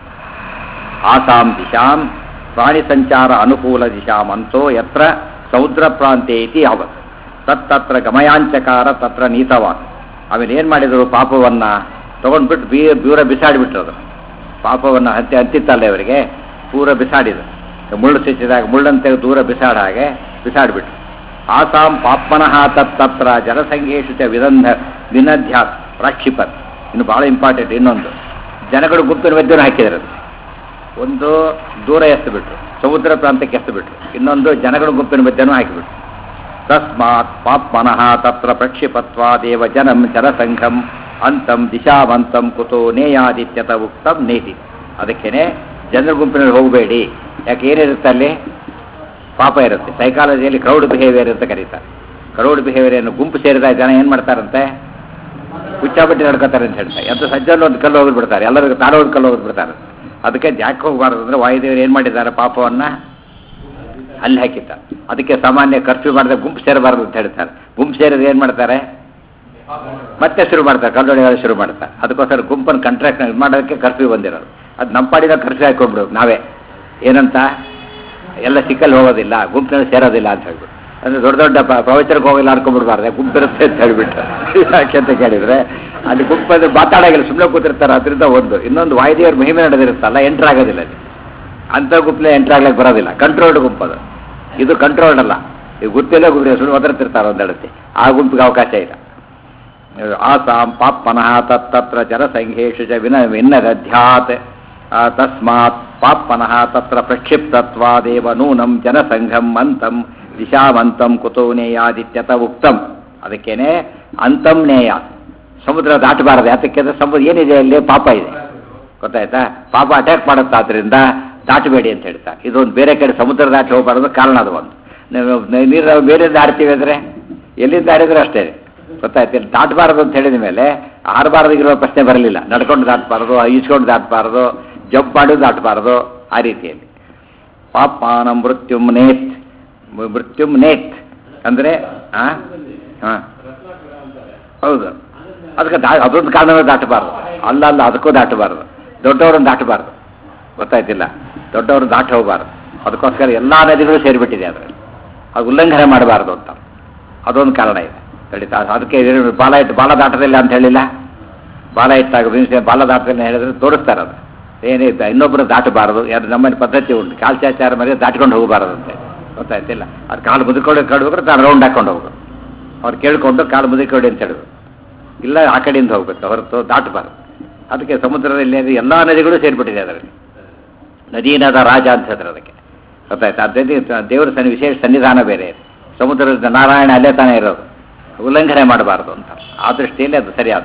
ಆಸಾಂ ದಿಶಾಂ ಪ್ರಾಣಿ ಸಂಚಾರ ಅನುಕೂಲ ದಿಶಾಮಂತೋ ಯತ್ರ ಸಮುದ್ರ ಪ್ರಾಂತೆ ಇತಿ ಯಾವತ್ ತತ್ತತ್ರ ಗಮಯಾಂಚಕಾರ ತತ್ರ ನೀತವಾನ್ ಆಮೇಲೆ ಏನು ಮಾಡಿದರು ಪಾಪವನ್ನು ತೊಗೊಂಡ್ಬಿಟ್ಟು ಬೀ ದೂರ ಬಿಸಾಡಿಬಿಟ್ರು ಅದು ಪಾಪವನ್ನು ಹತ್ಯೆ ಹತ್ತಿತ್ತಲ್ಲ ಇವರಿಗೆ ಪೂರ ಬಿಸಾಡಿದ್ರು ಮುಳ್ಳು ಸಿಕ್ಕಿದಾಗ ಮುಳ್ಳಂತೆ ದೂರ ಬಿಸಾಡ ಹಾಗೆ ಬಿಸಾಡಿಬಿಟ್ರು ಆಸಾಂ ಪಾಪ್ಮನಃ ತತ್ತತ್ರ ಜನಸಂಘೇಶು ಚ ವಿದಂಧ ವಿನಧ್ಯಾತ್ ಪ್ರಾಕ್ಷಿಪತ್ ಇನ್ನು ಭಾಳ ಇಂಪಾರ್ಟೆಂಟ್ ಇನ್ನೊಂದು ಜನಗಳು ಗುಪ್ತನ ಮಧ್ಯೆ ಹಾಕಿದ್ರು ಅದು. ಒಂದು ದೂರ ಎತ್ತು ಬಿಟ್ರು ಸಮುದ್ರ ಪ್ರಾಂತಕ್ಕೆ ಎತ್ತು ಬಿಟ್ರು ಇನ್ನೊಂದು ಜನಗಳ ಗುಂಪಿನ ಮಧ್ಯನೂ ಹಾಕಿಬಿಟ್ರು ತಸ್ಮಾತ್ ಪಾಪ್ಮನಃ ತತ್ರ ಪ್ರಕ್ಷಿಪತ್ವಾದೇವ ಜನಂ ಜನಸಂಘಂ ಅಂತಂ ದಿಶಾವಂತಂ ಕುತೋ ನೇಯಾದಿತ್ಯತ ಉಕ್ತಂ ನೇತಿ ಅದಕ್ಕೇನೆ ಜನರ ಗುಂಪಿನಲ್ಲಿ ಹೋಗಬೇಡಿ ಯಾಕೆ ಏನಿರುತ್ತೆ ಅಲ್ಲಿ ಪಾಪ ಇರುತ್ತೆ ಸೈಕಾಲಜಿಯಲ್ಲಿ ಕ್ರೌಡ್ ಬಿಹೇವಿಯರ್ ಅಂತ ಕರೀತಾರೆ ಕ್ರೌಡ್ ಬಿಹೇವಿಯರ್ ಏನು ಗುಂಪು ಸೇರಿದ ಜನ ಏನು ಮಾಡ್ತಾರಂತೆ ಹುಚ್ಚಾಬಟ್ಟಿ ನಡ್ಕೋತಾರೆ ಅಂತ ಹೇಳ್ತಾರೆ ಎಂತ ಸಜ್ಜಲ್ಲಿ ಒಂದು ಕಲ್ಲು ಹೋಗಿ ಬಿಡ್ತಾರೆ ಎಲ್ಲರಿಗೂ ತಾಡ ಒಂದು ಕಲ್ಲು ಹೋಗಿ ಬಿಡ್ತಾರೆ ಅದಕ್ಕೆ ಜಾಕ್ ಹೋಗಬಾರ್ದು ಅಂದ್ರೆ ವಾಯುದೇವರು ಏನು ಮಾಡಿದ್ದಾರೆ ಪಾಪವನ್ನು ಅಲ್ಲಿ ಹಾಕಿದ್ದಾರೆ ಅದಕ್ಕೆ ಸಾಮಾನ್ಯ ಕರ್ಫ್ಯೂ ಮಾಡಿದ್ರೆ ಗುಂಪು ಸೇರಬಾರ್ದು ಅಂತ ಹೇಳ್ತಾರೆ ಗುಂಪು ಸೇರಿದ್ರೆ ಏನು ಮಾಡ್ತಾರೆ ಮತ್ತೆ ಶುರು ಮಾಡ್ತಾರೆ ಕಲ್ಲೊಡೆಗಳು ಶುರು ಮಾಡ್ತಾರೆ ಅದಕ್ಕೋಸ್ಕರ ಗುಂಪನ್ನು ಕಾಂಟ್ರಾಕ್ಟ್ ಇದು ಮಾಡೋದಕ್ಕೆ ಕರ್ಫ್ಯೂ ಬಂದಿರೋದು ಅದು ನಮ್ಮ ಪಾಡಿನ ಕರ್ಫ್ಯೂ ಹಾಕೊಂಡ್ಬಿಡು ನಾವೇ ಏನಂತ ಎಲ್ಲ ಸಿಕ್ಕಲ್ಲಿ ಹೋಗೋದಿಲ್ಲ ಗುಂಪಿನಲ್ಲಿ ಸೇರೋದಿಲ್ಲ ಅಂತ ಹೇಳ್ಬಿಟ್ಟು ಅಂದ್ರೆ ದೊಡ್ಡ ದೊಡ್ಡ ಪ- ಪ್ರವಚನಕ್ಕೆ ಹೋಗಿಲ್ಲ ಅನ್ಕೊಂಡ್ಬಿಡ್ಬಾರ್ದೆ ಗುಂಪಿರುತ್ತೆ ಅಂತ ಹೇಳ್ಬಿಟ್ಟು ಯಾಕೆ ಅಂತ ಕೇಳಿದ್ರೆ ಅಲ್ಲಿ ಗುಂಪಂದ್ರೆ ಮಾತಾಡೋಗಿಲ್ಲ ಸುಮ್ಮನೆ ಕೂತಿರ್ತಾರೆ ಅದರಿಂದ ಒಂದು ಇನ್ನೊಂದು ವಾಯುದೇವ್ರ ಮಹಿಮೆ ನಡೆದಿರುತ್ತಲ್ಲ ಎಂಟ್ರ್ ಆಗೋದಿಲ್ಲ ಅಲ್ಲಿ ಅಂಥ ಗುಂಪಲೆ ಎಂಟ್ರ್ ಆಗ್ಲಿಕ್ಕೆ ಬರೋದಿಲ್ಲ ಕಂಟ್ರೋಲ್ಡ್ ಗುಂಪದು ಇದು ಕಂಟ್ರೋಲ್ಡ್ ಅಲ್ಲ ಇದು ಗೊತ್ತಿಲ್ಲ ಗುಂಪು ಸುಮ್ಮನೆ ಒದರ್ತಿರ್ತಾರೆ ಒಂದೆಡತಿ ಆ ಗುಂಪಿಗೆ ಅವಕಾಶ ಇಲ್ಲ ಆಸಾಂ ಪಾಪ್ಪನಃ ತತ್ತತ್ರ ಜನಸಂಘೇಶು ಚ ವಿನ ವಿನ್ನರಧ್ಯಾತ್ ಆ, ತಸ್ಮಾತ್ ಪಾಪ್ಪನಃ ತತ್ರ ಪ್ರಕ್ಷಿಪ್ತತ್ವಾದೇವ ನೂನಂ ಜನಸಂಘಂ ಅಂತಂ ದಿಶಾವಂತಂ ಕುತೋ ನೇಯಾದಿತ್ಯತ ಉಕ್ತಂ ಅದಕ್ಕೇನೆ ಅಂತಂ ನೇಯ ಸಮುದ್ರ ದಾಟಬಾರದು ಯಾತಕ್ಕೆ ಅಂದ್ರೆ ಸಮುದ್ರ ಏನಿದೆ ಅಲ್ಲಿ ಪಾಪ ಇದೆ ಗೊತ್ತಾಯ್ತಾ ಪಾಪ ಅಟ್ಯಾಕ್ ಮಾಡುತ್ತೆ ಆದ್ರಿಂದ ದಾಟಬೇಡಿ ಅಂತ ಹೇಳ್ತಾರೆ ಇದೊಂದು ಬೇರೆ ಕಡೆ ಸಮುದ್ರ ದಾಟಿ ಹೋಗಬಾರ್ದು ಕಾರಣ ಅದು ಒಂದು ನಾವು ನೀರು ಬೇರೆ ದಾಡ್ತೀವಿ ಅಂದರೆ ಎಲ್ಲಿಂದ ದಾಡಿದ್ರೆ ಅಷ್ಟೇ ಗೊತ್ತಾಯ್ತು ಇಲ್ಲಿ ದಾಟಬಾರದು ಅಂತ ಹೇಳಿದ ಮೇಲೆ ಆರಬಾರದಿರೋ ಪ್ರಶ್ನೆ ಬರಲಿಲ್ಲ ನಡ್ಕೊಂಡು ದಾಟಬಾರದು ಈಸ್ಕೊಂಡು ದಾಟಬಾರದು ಜಂಪ್ ಮಾಡಿ ದಾಟಬಾರದು ಆ ರೀತಿಯಲ್ಲಿ ಪಾಪಾನ ಮೃತ್ಯುಂ ನೇತ್ ಮೃತ್ಯುಂ ನೇತ್ ಅಂದರೆ ಹಾಂ ಹಾಂ ಹೌದು ಅದಕ್ಕೆ ದಾ ಅದೊಂದು ಕಾರಣವೇ ದಾಟಬಾರ್ದು ಅಲ್ಲ ಅಲ್ಲ ಅದಕ್ಕೂ ದಾಟಬಾರ್ದು ದೊಡ್ಡವರನ್ನು ದಾಟಬಾರ್ದು ಗೊತ್ತಾಯ್ತಿಲ್ಲ ದೊಡ್ಡವರು ದಾಟ ಹೋಗಬಾರ್ದು ಅದಕ್ಕೋಸ್ಕರ ಎಲ್ಲ ನದಿಗಳು ಸೇರಿಬಿಟ್ಟಿದೆ ಅದರಲ್ಲಿ ಅದು ಉಲ್ಲಂಘನೆ ಮಾಡಬಾರ್ದು ಅಂತ ಅದೊಂದು ಕಾರಣ ಇದೆ ಖಂಡಿತ ಅದು- ಅದಕ್ಕೆ ಏನು ಬಾಲ ಇಟ್ಟು ಬಾಲ ದಾಟದಿಲ್ಲ ಅಂತ ಹೇಳಿಲ್ಲ ಬಾಲ ಇಟ್ಟಾಗ ಭೀಮಸೇನ ಬಾಲ ದಾಟದಲ್ಲಿ ಹೇಳಿದ್ರೆ ತೋರಿಸ್ತಾರೆ ಅದು ಏನಿದೆ ಇನ್ನೊಬ್ಬರು ದಾಟಬಾರದು ಯಾರು ನಮ್ಮಲ್ಲಿ ಪದ್ಧತಿ ಉಂಟು ಕಾಲ್ಚಾಚಾರ ಮೇಲೆ ದಾಟ್ಕೊಂಡು ಹೋಗಬಾರದಂತೆ ಗೊತ್ತಾಯ್ತಿಲ್ಲ ಅದು ಕಾಲು ಮುದುಕೊಂಡು ಕಡ್ಬೇಕಾದ್ರೆ ತಾನು ರೌಂಡ್ ಹಾಕೊಂಡು ಹೋಗ್ಬೇಕು ಅವ್ರು ಕೇಳ್ಕೊಂಡು ಕಾಲು ಮುದುಕೊಡಿ ಅಂತ ಹೇಳಿದ್ರು ಇಲ್ಲ ಆ ಕಡೆಯಿಂದ ಹೋಗ್ಬೇಕು ಹೊರತು ದಾಟಬಾರದು ಅದಕ್ಕೆ ಸಮುದ್ರದಲ್ಲಿ ಎಲ್ಲ ನದಿಗಳು ಸೇರಿಬಿಟ್ಟಿದೆ ಅದರಲ್ಲಿ ನದೀನದ ರಾಜ ಅಂತ ಹೇಳ್ತಾರೆ ಅದಕ್ಕೆ ಗೊತ್ತಾಯ್ತು ಆದ್ದರಿಂದ ದೇವರ ಸನ್ನಿ ವಿಶೇಷ ಸನ್ನಿಧಾನ ಬೇರೆ ಇದೆ ಸಮುದ್ರದ ನಾರಾಯಣ ಅಲ್ಲೇ ತಾನೇ ಇರೋದು ಉಲ್ಲಂಘನೆ ಮಾಡಬಾರದು ಅಂತ ಆ ದೃಷ್ಟಿಯಲ್ಲಿ ಅದು ಸರಿಯಾದ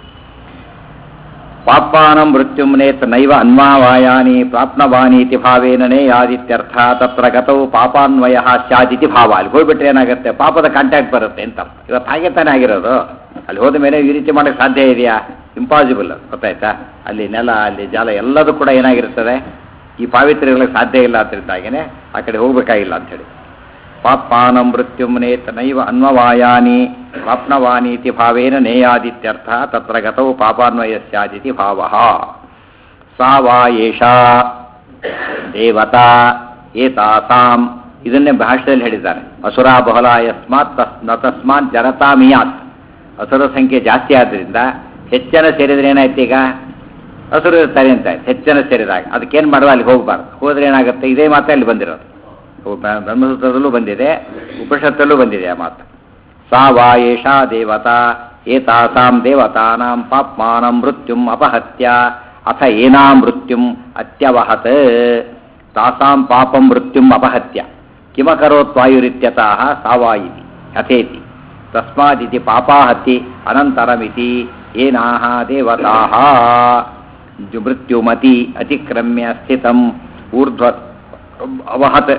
ಪಾಪಾನಂ ಮೃತ್ಯುಂ ನೇತ್ ನೈವ ಅನ್ವಾವಾಯಾನಿ ಪ್ರಾಪ್ನವಾನೀತಿ ಭಾವೇನ ನೇಯಾದಿತ್ಯರ್ಥ ತತ್ರ ಗತವು ಪಾಪಾನ್ವಯ ಸ್ಯಾದಿತಿ ಭಾವ ಅಲ್ಲಿ ಹೋಗ್ಬಿಟ್ರೆ ಏನಾಗುತ್ತೆ ಪಾಪದ ಕಾಂಟ್ಯಾಕ್ಟ್ ಬರುತ್ತೆ ಅಂತ ಅರ್ಥ. ಇವತ್ತು ಹಾಗೆ ತಾನೇ ಆಗಿರೋದು ಅಲ್ಲಿ ಹೋದ ಮೇಲೆ ಈ ರೀತಿ ಮಾಡೋಕ್ಕೆ ಸಾಧ್ಯ ಇದೆಯಾ ಇಂಪಾಸಿಬಲ್ ಗೊತ್ತಾಯ್ತಾ ಅಲ್ಲಿ ನೆಲ ಅಲ್ಲಿ ಜಾಲ ಎಲ್ಲದೂ ಕೂಡ ಏನಾಗಿರ್ತದೆ ಈ ಪಾವಿತ್ರ್ಯ ಇರಲಿಕ್ಕೆ ಸಾಧ್ಯ ಇಲ್ಲ ಅದರಿಂದಾಗೇನೆ ಆ ಕಡೆ ಹೋಗ್ಬೇಕಾಗಿಲ್ಲ ಅಂಥೇಳಿ ಪಾಪಾನಂ ಮೃತ್ಯುಂ ನೇತ್ ನೈವ ಅನ್ವವಾಯಾನಿ ಪ್ರಾಪ್ನವಾನೀತಿ ಭಾವೇನ ನೇಯಾದಿತ್ಯರ್ಥ ತತ್ರ ಗತವು ಪಾಪಾನ್ವಯಸ್ಯಾದಿತಿ ಭಾವ ಸಾ ವಾ ಏಷಾ ದೇವತಾ ಏತಾಸಾಂ ಇದನ್ನೇ ಭಾಷೆಯಲ್ಲಿ ಹೇಳಿದ್ದಾರೆ ಅಸುರ ಬಹಳ ಯಸ್ಮಾತ್ ತಸ್ ನ ತಸ್ಮಾತ್ ಜನತಾಮಿಯಾತ್ ಅಸುರ ಸಂಖ್ಯೆ ಜಾಸ್ತಿ ಆದ್ದರಿಂದ ಹೆಚ್ಚನ ಸೇರಿದ್ರೆ ಏನಾಯ್ತು ಈಗ ಹಸುರು ಇರ್ತಾರೆ ಅಂತ ಆಯ್ತು. ಹೆಚ್ಚಿನ ಸೇರಿದಾಗ ಅದಕ್ಕೇನು ಮಾಡುವ ಅಲ್ಲಿ ಹೋಗಬಾರ್ದು ಹೋದ್ರೆ ಏನಾಗುತ್ತೆ ಇದೇ ಮಾತು ಅಲ್ಲಿ ಬಂದಿರೋದು ಓ, ಬ್ರ- ಬ್ರಹ್ಮಸೂತ್ರದಲ್ಲೂ ಬಂದಿದೆ ಉಪನಿಷತ್ತಲ್ಲೂ ಬಂದಿದೆ ಆ ಮಾತು ಸಾ ವಾ ಏಷಾ ದೇವತಾ ಏತಾಸಾಂ ದೇವತಾನಾಂ ಪಾಪ್ಮಾನಂ ಮೃತ್ಯುಂ ಅಪಹತ್ಯ ಅಥ ಏನಾ ಮೃತ್ಯುಂ ಅತ್ಯವಹತ್ ತಾಸಾಂ ಪಾಪಂ ಮೃತ್ಯುಂ ಅಪಹತ್ಯ ಕಿಮಕರೋತ್ವಾಯುರಿತ್ಯತಃ ಸಾವಾ ಇತಿ ಅಥೇತಿ ತಸ್ಮಾದಿತಿ ಪಾಪಾಹತಿ ಅನಂತರಮಿತಿ ಏನಾಹ ದೇವತಾಃ ಜು- ಮೃತ್ಯುಮತಿ ಅತಿಕ್ರಮ್ಯ ಸ್ಥಿತಂ ಊರ್ಧ್ವ ಅವಹತ್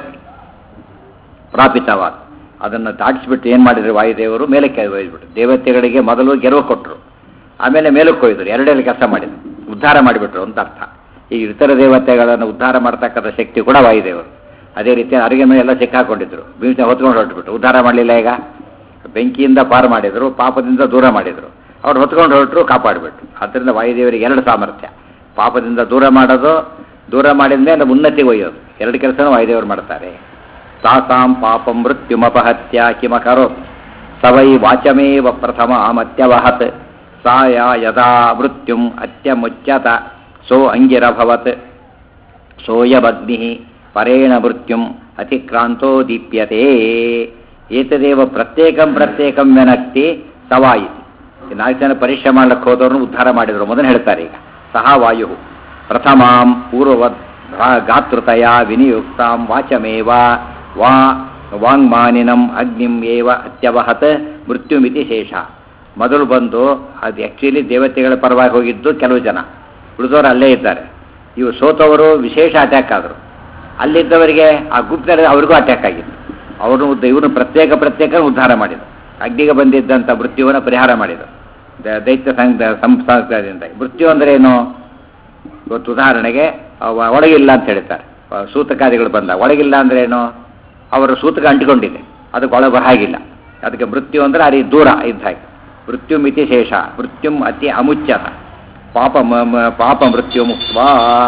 ಪ್ರಾಪಿತವಾದ ಅದನ್ನು ದಾಟಿಸ್ಬಿಟ್ಟು ಏನು ಮಾಡಿದ್ರು ವಾಯುದೇವರು ಮೇಲಕ್ಕೆ ಒಯ್ದ್ಬಿಟ್ರು ದೇವತೆಗಳಿಗೆ ಮೊದಲು ಗೆಲುವು ಕೊಟ್ಟರು ಆಮೇಲೆ ಮೇಲಕ್ಕೆ ಒಯ್ದರು ಎರಡೆರಡು ಕೆಲಸ ಮಾಡಿದ್ರು ಉದ್ಧಾರ ಮಾಡಿಬಿಟ್ರು ಅಂತ ಅರ್ಥ ಈ ಇತರ ದೇವತೆಗಳನ್ನು ಉದ್ಧಾರ ಮಾಡ್ತಕ್ಕಂಥ ಶಕ್ತಿ ಕೂಡ ವಾಯುದೇವರು ಅದೇ ರೀತಿ ಅರಿಗೆ ಮೇಲೆ ಎಲ್ಲ ಸಿಕ್ಕಾಕೊಂಡಿದ್ರು ಬೀಜ ಹೊತ್ಕೊಂಡು ಹೊರಟ್ಬಿಟ್ರು ಉದ್ಧಾರ ಮಾಡಲಿಲ್ಲ ಈಗ ಬೆಂಕಿಯಿಂದ ಪಾರು ಮಾಡಿದರು ಪಾಪದಿಂದ ದೂರ ಮಾಡಿದರು ಅವ್ರು ಹೊತ್ಕೊಂಡು ಹೊರಟರು ಕಾಪಾಡಿಬಿಟ್ರು ಆದ್ದರಿಂದ ವಾಯುದೇವರಿಗೆ ಎರಡು ಸಾಮರ್ಥ್ಯ ಪಾಪದಿಂದ ದೂರ ಮಾಡೋದು ದೂರ ಮಾಡಿದ ಮೇಲೆ ಉನ್ನತಿಗೆ ಒಯ್ಯೋದು ಎರಡು ಕೆಲಸನೂ ವಾಯುದೇವರು ಮಾಡ್ತಾರೆ ತಾಸಾಂ ಪಾಪಂ ಮೃತ್ಯುಮಪಹತ್ಯ ಕಿಮಕರೋ ಸವೈ ವಾಚಮೇವ ಪ್ರಥಮ ಅತ್ಯವಹತ್ ಸಾ ಯಾ ಯದಾ ಮೃತ್ಯುಂ ಅತ್ಯಮುಚ್ಯತ ಸೋ ಅಂಗಿರಭವತ್ ಸೋಯಮಗ್ನಿ ಪರೇಣ ಮೃತ್ಯುಂ ಅತಿಕ್ರಾಂತೋ ದೀಪ್ಯತೆ ಏತದೇವ ಪ್ರತ್ಯೇಕಂ ಪ್ರತ್ಯೇಕಂ ವ್ಯನಕ್ತಿ ಸವಾಯಿ ನಾಲ್ಕು ಜನ ಪರೀಕ್ಷೆ ಮಾಡ್ಲಿಕ್ಕೆ ಹೋದವ್ರನ್ನ ಉದ್ಧಾರ ಮಾಡಿದ್ರು ಮೊದಲು ಹೇಳ್ತಾರೆ ಈಗ ಸಹ ವಾಯು ಪ್ರಥಮಾಂ ಪೂರ್ವವದ್ ಭಾ- ಗಾತೃತಯ ವಿನಿಯುಕ್ತಾಂ ವಾಚಮೇವ ವಾ ವಾಂಗ್ಮಾನಿನಂ ಅಗ್ನಿಂ ಏವ ಅತ್ಯವಹತ್ ಮೃತ್ಯುಮಿತಿ ಶೇಷ ಮೊದಲು ಬಂದು ಅದು ಆ್ಯಕ್ಚುಲಿ ದೇವತೆಗಳ ಪರವಾಗಿ ಹೋಗಿದ್ದು ಕೆಲವು ಜನ ಉಳಿದವರು ಅಲ್ಲೇ ಇದ್ದಾರೆ ಇವು ಸೋತವರು ವಿಶೇಷ ಅಟ್ಯಾಕ್ ಆದರು ಅಲ್ಲಿದ್ದವರಿಗೆ ಆ ಗುಪ್ತರಲ್ಲಿ ಅವ್ರಿಗೂ ಅಟ್ಯಾಕ್ ಆಗಿತ್ತು ಅವರು ಇವರು ಪ್ರತ್ಯೇಕ ಪ್ರತ್ಯೇಕ ಉದ್ಧಾರ ಮಾಡಿದರು ಅಗ್ನಿಗೆ ಬಂದಿದ್ದಂಥ ಮೃತ್ಯುವನ್ನು ಪರಿಹಾರ ಮಾಡಿದರು ದ- ದೈತ್ಯ ಸಂಘ ಸಂಸ್ಥಾದಿಂದ ಮೃತ್ಯು ಅಂದ್ರೆ ಏನು ಇವತ್ತು ಉದಾಹರಣೆಗೆ ಅವ ಒಳಗಿಲ್ಲ ಅಂತ ಹೇಳ್ತಾರೆ ಅಹ್ ಸೂತಕಾದಿಗಳು ಬಂದ ಒಳಗಿಲ್ಲ ಅಂದ್ರೆ ಏನು ಅವರ ಸೂತಕ ಅಂಟಿಕೊಂಡಿದೆ ಅದಕ್ಕೆ ಒಳಗೆ ಬರಹಾಗಿಲ್ಲ ಅದಕ್ಕೆ ಮೃತ್ಯು ಅಂದ್ರೆ ಅಲ್ಲಿ ದೂರ ಇದ್ದ ಹಾಗೆ ಮೃತ್ಯು ಮಿತಿ ಶೇಷ ಮೃತ್ಯುಂ ಅತಿ ಅಮುಚ್ಯತ ಪಾಪ ಮ- ಮ- ಪಾಪ ಮೃತ್ಯು ಮುಕ್ತ